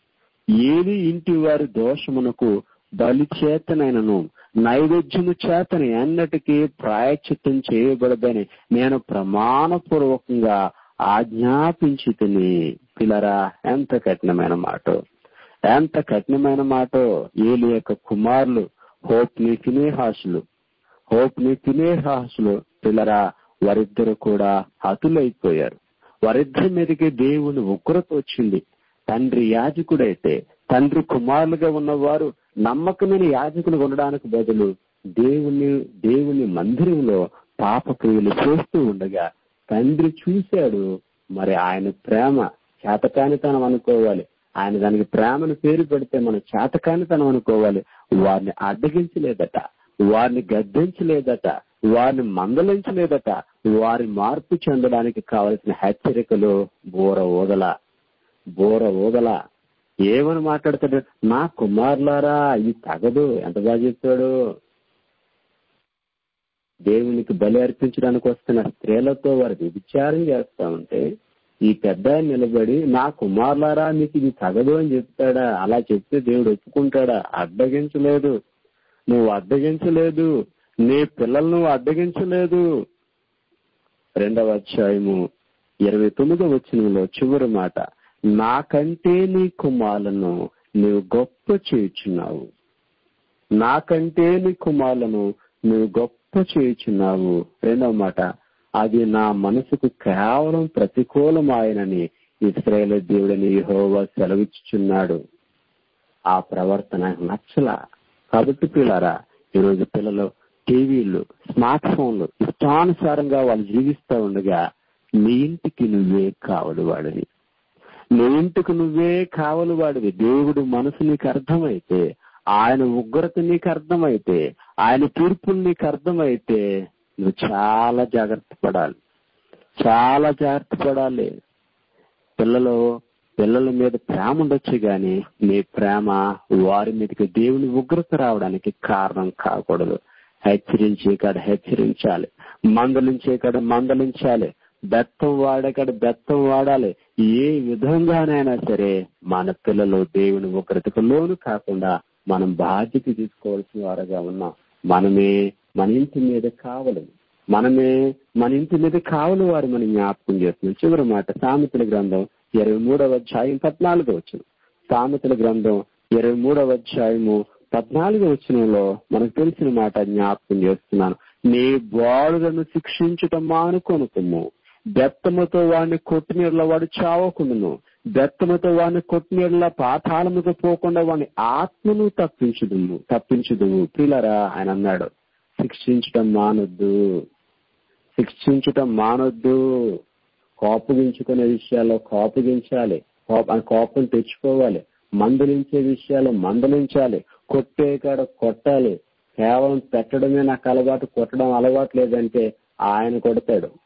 ఏలి ఇంటి వారి దోషమునకు బలి చేతనైనను నైవేద్యము చేతన ఎన్నటికీ ప్రాయచిత్తం చేయబడదని నేను ప్రమాణపూర్వకంగా ఆజ్ఞాపించి తిని పిల్లరా ఎంత కఠినమైన మాట ఎంత కఠినమైన మాట ఏలి యొక్క కుమారులు హోప్ ని ఫినేహాసులు హోప్ ని ఫినేహాసులు పిల్లరా వారిద్దరు కూడా హతులైపోయారు వారిద్దరి మీదకి దేవుని ఉగ్రత వచ్చింది తండ్రి యాజకుడైతే తండ్రి కుమారులుగా ఉన్నవారు నమ్మకమైన యాజకులు ఉండడానికి బదులు దేవుని దేవుని మందిరంలో పాపక్రియలు చేస్తూ ఉండగా తండ్రి చూశాడు మరి ఆయన ప్రేమ చేతకానితనం అనుకోవాలి ఆయన దానికి ప్రేమను పేరు పెడితే మనం చేతకానితనం అనుకోవాలి వారిని అడ్డగించలేదట వారిని గద్దించలేదట వారిని మందలించలేదట వారి మార్పు చెందడానికి కావలసిన హెచ్చరికలు బోర ఊదల బోర ఊదల ఏమని మాట్లాడతాడు నా కుమారులారా ఇది తగదు ఎంత బాగా చెప్పాడు దేవునికి బలి అర్పించడానికి వస్తున్న స్త్రీలతో వారు వ్యభిచారం చేస్తా ఉంటే ఈ పెద్ద ఆయన నిలబడి నా కుమారులారా మీకు ఇది తగదు అని చెప్తాడా అలా చెప్తే దేవుడు ఒప్పుకుంటాడా అడ్డగించలేదు నువ్వు అడ్డగించలేదు నీ పిల్లలు నువ్వు అడ్డగించలేదు రెండవ అధ్యాయము ఇరవై తొమ్మిదవ వచ్చినలో చివరి మాట నాకంటే నీ కుమారులను నువ్వు గొప్ప చేయుచున్నావు నాకంటే నీ కుమారులను నువ్వు గొప్ప చేయుచున్నావు రెండవ మాట అది నా మనసుకు కేవలం ప్రతికూలమాయనని ఇస్రాయేల్ దేవుడని యెహోవా సెలవిచ్చుచున్నాడు ఆ ప్రవర్తన నచ్చలా కాబట్టి పిల్లరా ఈరోజు పిల్లలు టీవీలు స్మార్ట్ ఫోన్లు ఇష్టానుసారంగా వాళ్ళు జీవిస్తూ ఉండగా నీ ఇంటికి నువ్వే కావలి వాడివి నీ ఇంటికి నువ్వే కావలి వాడివి దేవుడు మనసు నీకు అర్థమైతే ఆయన ఉగ్రత నీకు అర్థమైతే ఆయన తీర్పులు నీకు అర్థమైతే నువ్వు చాలా జాగ్రత్త పడాలి చాలా జాగ్రత్త పడాలి పిల్లలు పిల్లల మీద ప్రేమ ఉండొచ్చు గాని నీ ప్రేమ వారి మీదకి దేవుని ఉగ్రత రావడానికి కారణం కాకూడదు హెచ్చరించే కాడ హెచ్చరించాలి మందలించే కాడ మందలించాలి బెత్తం వాడే కాడ బెత్తం వాడాలి ఏ విధంగానైనా సరే మన పిల్లలు దేవుని ఉగ్రతకు లోను కాకుండా మనం బాధ్యత తీసుకోవాల్సిన వారుగా ఉన్నాం మనమే మన ఇంటి మీద కావలి మనమే మన ఇంటి మీద కావలి వారు మనం జ్ఞాపకం చేస్తున్నాం చివరి మాట సామెతల గ్రంథం ఇరవై మూడవ అధ్యాయం పద్నాలుగు వచ్చిన సామెతల గ్రంథం ఇరవై మూడవ అధ్యాయము పద్నాలుగు వచనంలో మనకు తెలిసిన మాట జ్ఞాపకం చేస్తున్నాను నీ బాలులను శిక్షించటం మానుకొనుకుము బెత్తముతో వాడిని కొట్టినీళ్ళ వాడు చావకుండును బెత్తముతో వాడిని కొట్టినీళ్ళ పాతాళముకు పోకుండా వాడిని ఆత్మను తప్పించుదుము తప్పించుదుము పిల్లరా ఆయన అన్నాడు శిక్షించటం మానొద్దు శిక్షించటం మానొద్దు కోపగించుకునే విషయాల్లో కోపగించాలి కోప కోపం తెచ్చుకోవాలి మందలించే విషయాలు మందలించాలి కొట్టే కాడ కొట్టాలి కేవలం పెట్టడమే నాకు అలవాటు కొట్టడం అలవాటు లేదంటే ఆయన కొడతాడు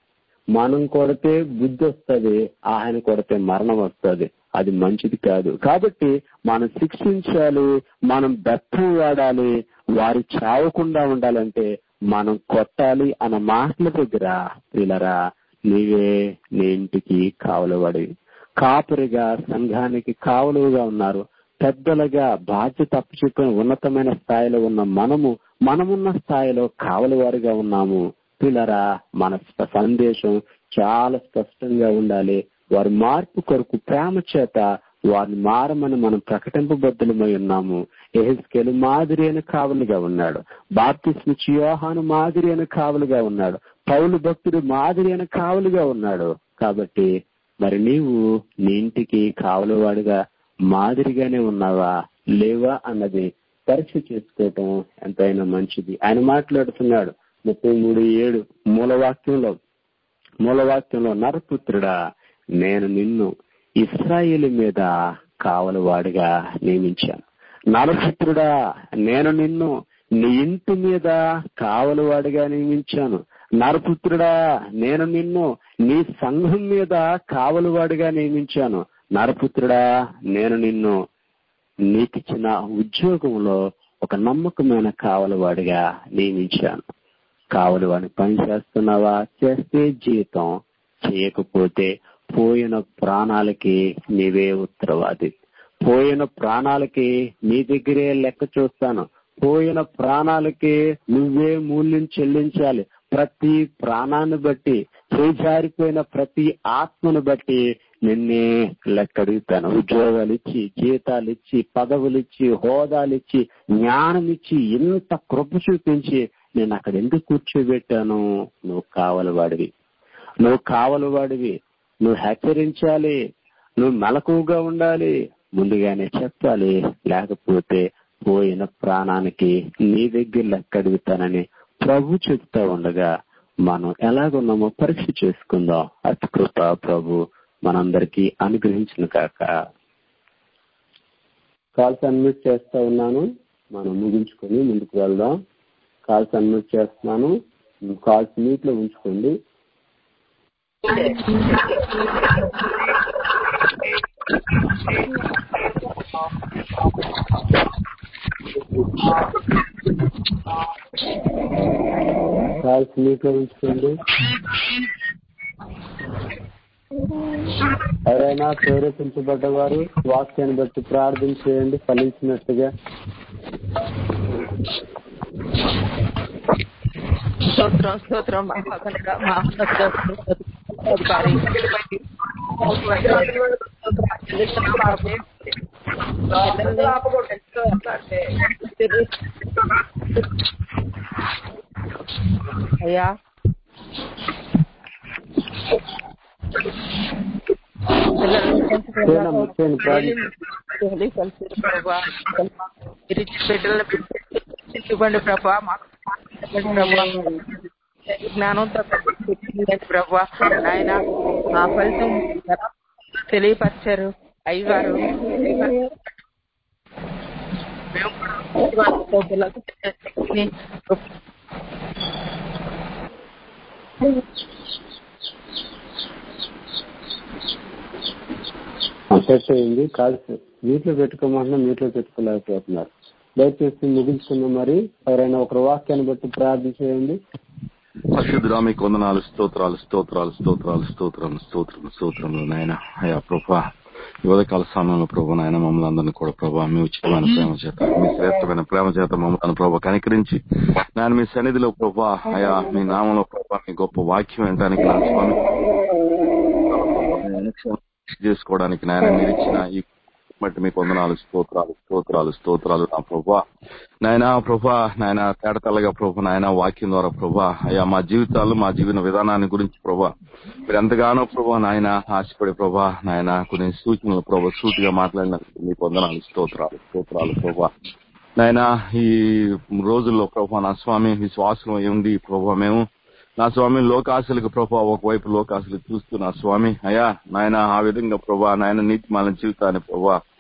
మనం కొడితే బుద్ధి వస్తుంది ఆయన కొడితే మరణం వస్తుంది అది మంచిది కాదు కాబట్టి మనం శిక్షించాలి మనం బెత్తం వాడాలి వారు చావకుండా ఉండాలంటే మనం కొట్టాలి అన్న మాటల దగ్గర పిల్లరా నీవే నీ ఇంటికి కావలవాడి కాపురిగా సంఘానికి కావలుగా ఉన్నారు పెద్దలుగా బాధ్యత అప్పచెప్పిన ఉన్నతమైన స్థాయిలో ఉన్న మనము మనమున్న స్థాయిలో కావలివారిగా ఉన్నాము పిల్లరా మన స్ప- సందేశం చాలా స్పష్టంగా ఉండాలి వారి మార్పు కొరకు ప్రేమ చేత వారిని మారమని మనం ప్రకటింపబద్ధులమై ఉన్నాము ఎహెస్కెలు మాదిరి అని కావలిగా ఉన్నాడు బాప్తిస్మిచ్ యోహాను మాదిరి అని కావలిగా ఉన్నాడు పౌలు భక్తుడు మాదిరి అని కావలిగా ఉన్నాడు కాబట్టి మరి నీవు నీ ఇంటికి కావలివాడిగా మాదిరిగానే ఉన్నావా లేవా అన్నది పరీక్ష చేసుకోవటం ఎంతైనా మంచిది ఆయన మాట్లాడుతున్నాడు ముప్పై మూడు ఏడు మూలవాక్యంలో మూలవాక్యంలో నరపుత్రుడా నేను నిన్ను ఇస్రాయేల్ మీద కావలవాడిగా నియమించాను నరపుత్రుడా నేను నిన్ను నీ ఇంటి మీద కావలవాడిగా నియమించాను నరపుత్రుడా నేను నిన్ను నీ సంఘం మీద కావలవాడిగా నియమించాను నరపుత్రుడా నేను నిన్ను నీకిచ్చిన ఉద్యోగంలో ఒక నమ్మకమైన కావలవాడిగా నియమించాను కావలి వాడిని పని చేస్తున్నావా చేస్తే జీతం చేయకపోతే పోయిన ప్రాణాలకి నీవే ఉత్తరవాది పోయిన ప్రాణాలకి నీ దగ్గరే లెక్క చూస్తాను పోయిన ప్రాణాలకి నువ్వే మూల్యం చెల్లించాలి ప్రతి ప్రాణాన్ని బట్టి చేజారిపోయిన ప్రతి ఆత్మను బట్టి నిన్నే లెక్కడుగుతాను ఉద్యోగాలు ఇచ్చి జీతాలు ఇచ్చి పదవులు ఇచ్చి హోదాలు ఇచ్చి జ్ఞానం ఇచ్చి ఇంత కృప చూపించి నేను అక్కడ ఎందుకు కూర్చోబెట్టాను నువ్వు కావాలి వాడివి నువ్వు కావాలి వాడివి నువ్వు హెచ్చరించాలి నువ్వు మెలకువగా ఉండాలి ముందుగానే చెప్పాలి లేకపోతే పోయిన ప్రాణానికి నీ దగ్గర లెక్క అడుగుతానని ప్రభు చెప్తా ఉండగా మనం ఎలాగున్నామో పరీక్ష చేసుకుందాం అతి కృప ప్రభు మనందరికీ అనుగ్రహించిన కాక కాల్స్ అన్మ్యూట్ చేస్తా ఉన్నాను మనం ముగించుకొని ముందుకు వెళ్దాం కాల్స్ అన్మ్యూట్ చేస్తున్నాను కాల్స్ మ్యూట్ లో ఉంచుకోండి కాల్స్ మ్యూట్ లో ఉంచుకోండి ఎవరైనా ప్రేరేపించబడ్డవారు వాక్యాన్ని బట్టి ప్రార్థన చేయండి ఫలించినట్టుగా స్తోత్రం స్తోత్రం మహాగణుడ మహాధికారి అయ్యా చేయండి, చేయండి, ప్రార్థన. ఇవ్వండి ప్రభా మాకు ప్రభా జ్ఞానంతో పెట్టిందండి ప్రభా ఆయన ఆ ఫలితం ఎలా తెలియపరిచారు అయ్యగారు మేము కూడా పిల్లలకు శక్తిని పెట్టేయండి కాల్స్ మ్యూట్ లో పెట్టుకోమంటున్నా మ్యూట్ లో పెట్టుకోలేకపోతున్నారు దయచేసి ముగించుకుందాం మరి ఎవరైనా ఒకరు వాక్యాన్ని బట్టి ప్రార్థన చేయండి పరిశుద్ధురా మీకు వందనాలు స్తోత్రాలు స్తోత్రాలు స్తోత్రాలు స్తోత్రం స్తోత్రం స్తోత్రములు నాయన అయ్యా ప్రభా యువతకాల సమయంలో ప్రభు నాయన మమ్మల్ని అందరినీ కూడా ప్రభా మీ ఉచితమైన ప్రేమ చేత మీ శ్రేష్టమైన ప్రేమ చేత మమ్మల్ని ప్రభా కనికరించి నేను మీ సన్నిధిలో ప్రభా అయా మీ నామంలో ప్రభా మీ గొప్ప వాక్యం వినడానికి నా స్వామి చేసుకోవడానికి నాయన మీరు ఇచ్చిన ఈ బట్టి మీకు వందనాలు స్తోత్రాలు స్తోత్రాలు స్తోత్రాలు నా ప్రభా నాయన ప్రభా నాయన తేడతల్లగా ప్రభు నాయన వాక్యం ద్వారా ప్రభా అయ్యా మా జీవితాలు మా జీవన విధానాన్ని గురించి ప్రభా మీరు ఎంతగానో ప్రభా నాయన ఆశపడే ప్రభా నాయన కొన్ని సూచనలు ప్రభా సూటిగా మాట్లాడినందుకు మీకు వందనాలు స్తోత్రాలు స్తోత్రాలు ప్రభా నాయన ఈ రోజుల్లో ప్రభా నా స్వామి విశ్వాసం ఏముంది ప్రభా మేము నా స్వామి లోకాశలకు ప్రభా ఒకవైపు లోకాశలు చూస్తూ నా స్వామి అయ్యా నాయన ఆ విధంగా ప్రభా నాయన నీతి మన జీవితాన్ని ప్రభా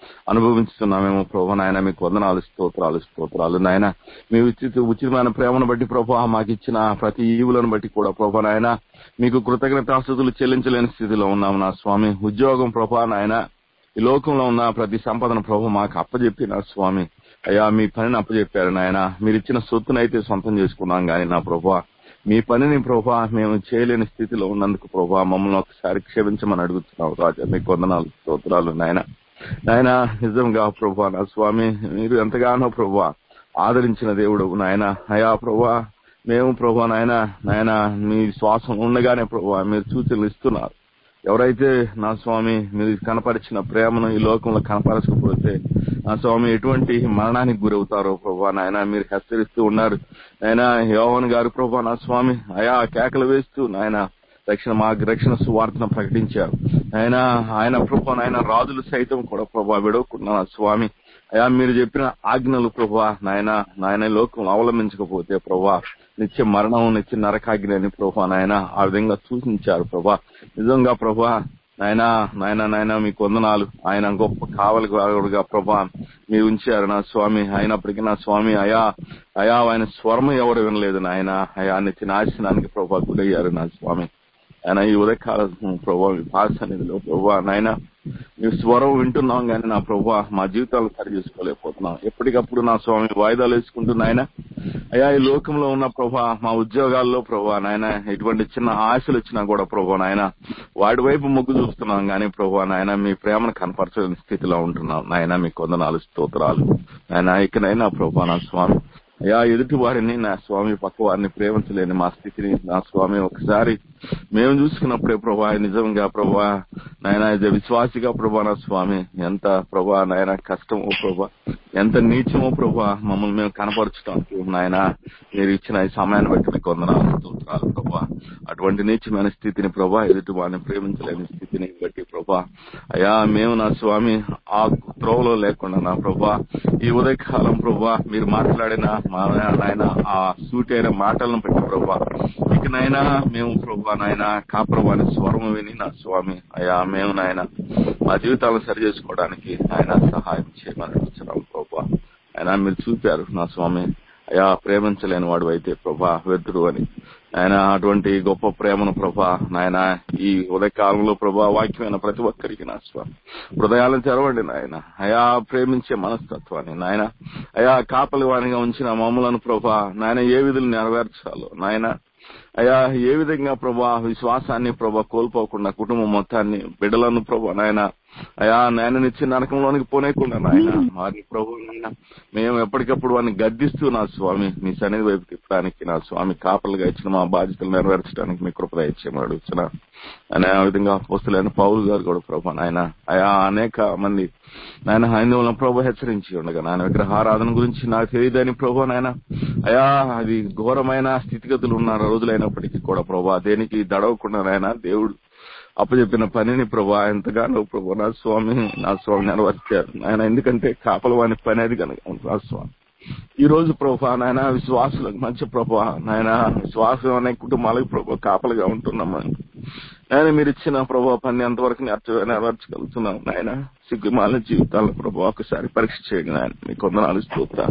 అనుభవించుతున్నామేమో ప్రభా నాయన మీకు వందనాలు స్తోత్రాలు స్తోత్రాలు నాయన మీ ఉచిత ఉచితమైన ప్రేమను బట్టి ప్రభా మాకు ఇచ్చిన ప్రతి ఈవులను బట్టి కూడా ప్రభా నాయన మీకు కృతజ్ఞతాస్థుతులు చెల్లించలేని స్థితిలో ఉన్నాము నా స్వామి ఉద్యోగం ప్రభా నాయన ఈ లోకంలో ఉన్న ప్రతి సంపదను ప్రభు మాకు అప్పచెప్పి నా స్వామి అయ్యా మీ పనిని అప్పచెప్పారు నాయన మీరు ఇచ్చిన సొత్తునైతే సొంతం చేసుకున్నాం గాని నా ప్రభా మీ పనిని ప్రభా మేము చేయలేని స్థితిలో ఉన్నందుకు ప్రభా మమ్మల్ని ఒకసారి క్షమించమని అడుగుతున్నాం రాజా మీకు వందనాలు స్తోత్రాలు నాయన నాయన నిజంగా ప్రభా నా స్వామి మీరు ఎంతగానో ప్రభా ఆదరించిన దేవుడు నాయన అయా ప్రభా మేము ప్రభా నాయన నాయన మీ శ్వాసం ఉండగానే ప్రభా మీరు సూచనలు ఇస్తున్నారు ఎవరైతే నా స్వామి మీరు కనపరిచిన ప్రేమను ఈ లోకంలో కనపరచకపోతే నా స్వామి ఎటువంటి మరణానికి గురవుతారో ప్రభా నాయన మీరు హెచ్చరిస్తూ ఉన్నారు నాయన యోవన్ గారు ప్రభా నా స్వామి అయా కేకలు వేస్తూ నాయన రక్షణ మా రక్షణ సువార్తను ప్రకటించారు ఆయన ఆయన ప్రభా నాయన రాజులు సైతం కూడా ప్రభా విడవకుండా నా స్వామి అయా మీరు చెప్పిన ఆజ్ఞలు ప్రభా నాయన నాయన లోకం అవలంబించకపోతే ప్రభా నిత్య మరణం నిత్య నరకాగ్ని అని ప్రభా నాయన ఆ విధంగా సూచించారు ప్రభా నిజంగా ప్రభా నాయన నాయన నాయన మీకు వందనాలు ఆయన గొప్ప కావలిగా ప్రభా మీరు ఉంచారు నా స్వామి అయినప్పటికీ నా స్వామి అయా అయా ఆయన స్వరం ఎవరు వినలేదు నాయన అయా నిత్య నాశనానికి ప్రభా గురయ్యారు నా స్వామి ఆయన ఈ ఉదయకాల ప్రభావ భాష అనేదిలో ప్రభా నాయన మీ స్వరం వింటున్నాం కానీ నా ప్రభా మా జీవితాలు సరి చేసుకోలేకపోతున్నాం ఎప్పటికప్పుడు నా స్వామి వాయిదాలు వేసుకుంటూ నాయన అయ్యా ఈ లోకంలో ఉన్న ప్రభా మా ఉద్యోగాల్లో ప్రభా నాయన ఎటువంటి చిన్న ఆశలు వచ్చినా కూడా ప్రభా నాయన వాడి వైపు మొగ్గు చూస్తున్నాం కానీ ప్రభా నాయన మీ ప్రేమను కనపరచలేని స్థితిలో ఉంటున్నాం నాయన మీ కొందనాలు స్తోత్రాలు నాయన ఇకనైనా ప్రభా నా స్వామి అయ్యా ఎదుటి వారిని నా స్వామి పక్క వారిని ప్రేమించలేని మా స్థితిని నా స్వామి ఒకసారి మేము చూసుకున్నప్పుడే ప్రభా నిజంగా ప్రభా నాయన ఇది విశ్వాసిగా ప్రభా నా స్వామి ఎంత ప్రభా నాయన కష్టమో ప్రభా ఎంత నీచమో ప్రభా మమ్మల్ని మేము కనపరచడానికి నాయన మీరు ఇచ్చిన ఈ సమయాన్ని బట్టి మీకు వందనాలు స్తోత్రాలు ప్రభా అటువంటి నీచమైన స్థితిని ప్రభా ఎదుటి వారిని ప్రేమించలేని స్థితిని బట్టి ప్రభా అయ్యా మేము నా స్వామి ఆ త్రోవలో లేకుండా నా ప్రభా ఈ ఉదయకాలం ప్రభా మీరు మాట్లాడిన మా నాయన ఆ సూటైన మాటలను బట్టి ప్రభా ఇక నైనా మేము ప్రభా నాయన కాప్రభాని స్వరం విని నా స్వామి అయ్యా మేము నాయన మా జీవితాలను సరి చేసుకోవడానికి ఆయన సహాయం చేయమని అడుగుతున్నాం ప్రభా ఆయన మీరు చూపారు నా స్వామి అయా ప్రేమించలేని వాడు అయితే ప్రభా వ్యర్థుడు అని ఆయన అటువంటి గొప్ప ప్రేమను ప్రభా నాయన ఈ ఉదయకాలంలో ప్రభా వాక్యమైన ప్రతి ఒక్కరికి నా స్వామి హృదయాలను తెరవండి నాయన అయా ప్రేమించే మనస్తత్వాన్ని నాయన అయా కాపలి వాణిగా ఉంచిన మమ్మలను ప్రభా నాయన ఏ విధులు నెరవేర్చాలో నాయన అయా ఏ విధంగా ప్రభా విశ్వాసాన్ని ప్రభా కోల్పోకుండా కుటుంబం మొత్తాన్ని బిడ్డలను ప్రభా నాయన అయా నాయన నిత్య నరకంలోనికి పోనేకుండా నాయన వారిని ప్రభు నాయన మేము ఎప్పటికప్పుడు వారిని గద్దిస్తూ నా స్వామి మీ సన్నిధి వైపు తిప్పడానికి నా స్వామి కాపలుగా ఇచ్చిన మా బాధ్యతలు నెరవేర్చడానికి మీ కృపద ఇచ్చేమని అడుగుతున్నా ఆయన ఆ విధంగా వస్తులైన పౌలు గారు కూడా ప్రభా నాయన అయా అనేక మంది నాయన హైందవులను ప్రభు హెచ్చరించి ఉండగా నాయన విగ్రహారాధన గురించి నాకు తెలియదని ప్రభు నాయన అయా అది ఘోరమైన స్థితిగతులు ఉన్న రోజులైనప్పటికీ కూడా ప్రభా దేనికి దడవకుండా నాయన దేవుడు అప్పచెప్పిన పనిని ప్రభా ఎంతగానో ప్రభు నా స్వామి నా స్వామి నెరవేర్చారు ఆయన ఎందుకంటే కాపల వాని పని అది కనుక నా స్వామి ఈ రోజు ప్రభా నాయన విశ్వాసులకు మంచి ప్రభా నాయన విశ్వాసం అనే కుటుంబాలకు ప్రభా కాపలుగా ఉంటున్నామని ఆయన మీరు ఇచ్చిన ప్రభా పని ఎంతవరకు నెరచ నెరవేర్చగలుగుతున్నాం నాయన సిగ్గుమాల జీవితాలను ప్రభా ఒకసారి పరీక్ష చేయండి నాయన మీ కొందనాలు స్తోత్ర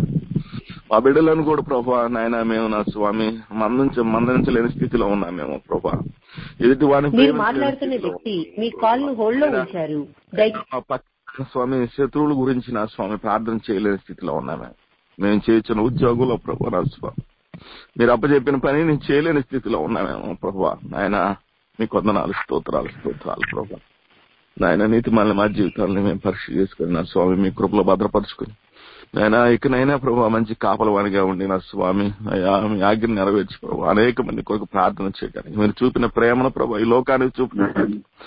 మా బిడ్డలను కూడా ప్రభా నాయన మేము నా స్వామి మందించ మందరించలేని స్థితిలో ఉన్నాం మేము ప్రభా ఎదుటి వాడిని మీరు ప్రేమించలేని మాట్లాడుతున్న స్థితిలో వ్యక్తి మీ కాల్ ను హోల్డ్ లో ఆయన ఉంచారు దయ మా పక్కన స్వామి శత్రువుల గురించి నా స్వామి ప్రార్థన చేయలేని స్థితిలో ఉన్నామే మేము చేయించిన ఉద్యోగంలో ప్రభు నా స్వామి మీరు అప్పచెప్పిన పని నేను చేయలేని స్థితిలో ఉన్నామేమో ప్రభు నాయన మీ కొందనాలు స్తోత్రాలు స్తోత్రాలు ప్రభు నాయన నీతి మళ్ళీ మా జీవితాలను మేము పరీక్ష చేసుకుని నా స్వామి మీ కృపలో భద్రపరుచుకుని నాయన ఇకనైనా ప్రభు మంచి కాపలవానిగా ఉండి నా స్వామి అయ్యా మీ ఆజ్ఞను నెరవేర్చి ప్రభు అనేక మంది కొరకు ప్రార్థన చేయడానికి మీరు చూపిన ప్రేమను ప్రభు ఈ లోకానికి చూపినట్టు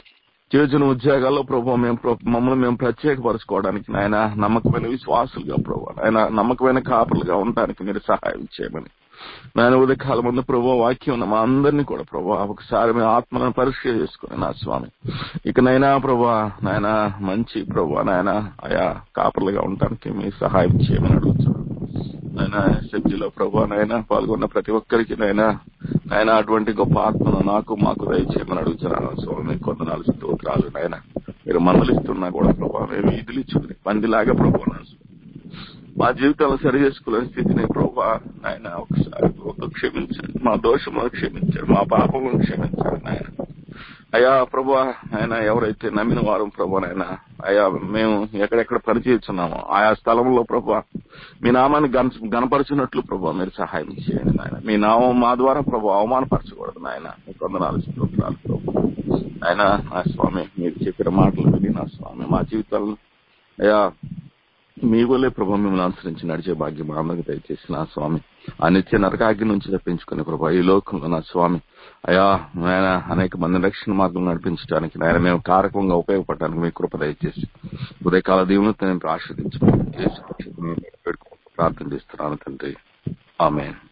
చేసిన ఉద్యోగాల్లో ప్రభు మేము ప్ర- మమ్మల్ని మేము ప్రత్యేకపరచుకోవడానికి నాయన నమ్మకమైన విశ్వాసులుగా ప్రభు ఆయన నమ్మకమైన కాపలుగా ఉండడానికి మీరు సహాయం చేయమని నాయన ఉదయకాలం ముందు ప్రభు వాక్యం ఉన్న మా అందరినీ కూడా ప్రభు ఒకసారి మీ ఆత్మలను పరీక్ష చేసుకుని నా స్వామి ఇకనైనా ప్రభు నాయన మంచి ప్రభు నాయన ఆయా కాపలుగా ఉండడానికి మీ సహాయం చేయమని అడుగుతున్నాను నాయన ఎస్ఎఫ్జీలో ప్రభు నాయన పాల్గొన్న ప్రతి ఒక్కరికి నాయన నాయన అటువంటి గొప్ప ఆత్మను నాకు మాకు దయచేయమని అడుగుతున్నాను స్వామి కొందనాలు స్తోత్రాలు నాయన మీరు మందలిస్తున్నా కూడా ప్రభా మేము వీధులు ఇచ్చుకుని పందిలాగా ప్రభా నా మా జీవితాలను సరి చేసుకోలేని స్థితిని ప్రభా ఆయన ఒకసారి ఒక క్షమించండి మా దోషములను క్షమించండి మా పాపములను క్షమించండి నాయన అయ్యా ప్రభా ఆయన ఎవరైతే నమ్మిన వారు ప్రభా నాయన అయ్యా మేము ఎక్కడెక్కడ పరిచయిస్తున్నామో ఆయా స్థలంలో ప్రభా మీ నామాన్ని గన గనపరిచినట్లు ప్రభా మీరు సహాయం చేయండి నాయన మీ నామం మా ద్వారా ప్రభా అవమానపరచకూడదు నాయన మీ కొందనాలు స్తోత్రాలు ప్రభా ఆయన నా స్వామి మీరు చెప్పిన మాటలు విని నా స్వామి మా జీవితాలను అయ్యా మీ వల్లే ప్రభా మిమ్మల్ని అనుసరించి నడిచే భాగ్యం మా అందరికి దయచేసి నా స్వామి ఆ నిత్య నరకాగ్ని నుంచి తప్పించుకునే ప్రభా ఈ లోకంలో నా స్వామి అయా ఆయన అనేక మంది రక్షణ మార్గం నడిపించడానికి ఆయన మేము కారకంగా ఉపయోగపడడానికి మీ కృప దయచేసి ఉదయకాల దీవులతో నేను ఆశ్రదించమని చేసి ప్రార్థన చేస్తున్నాను తండ్రి ఆమె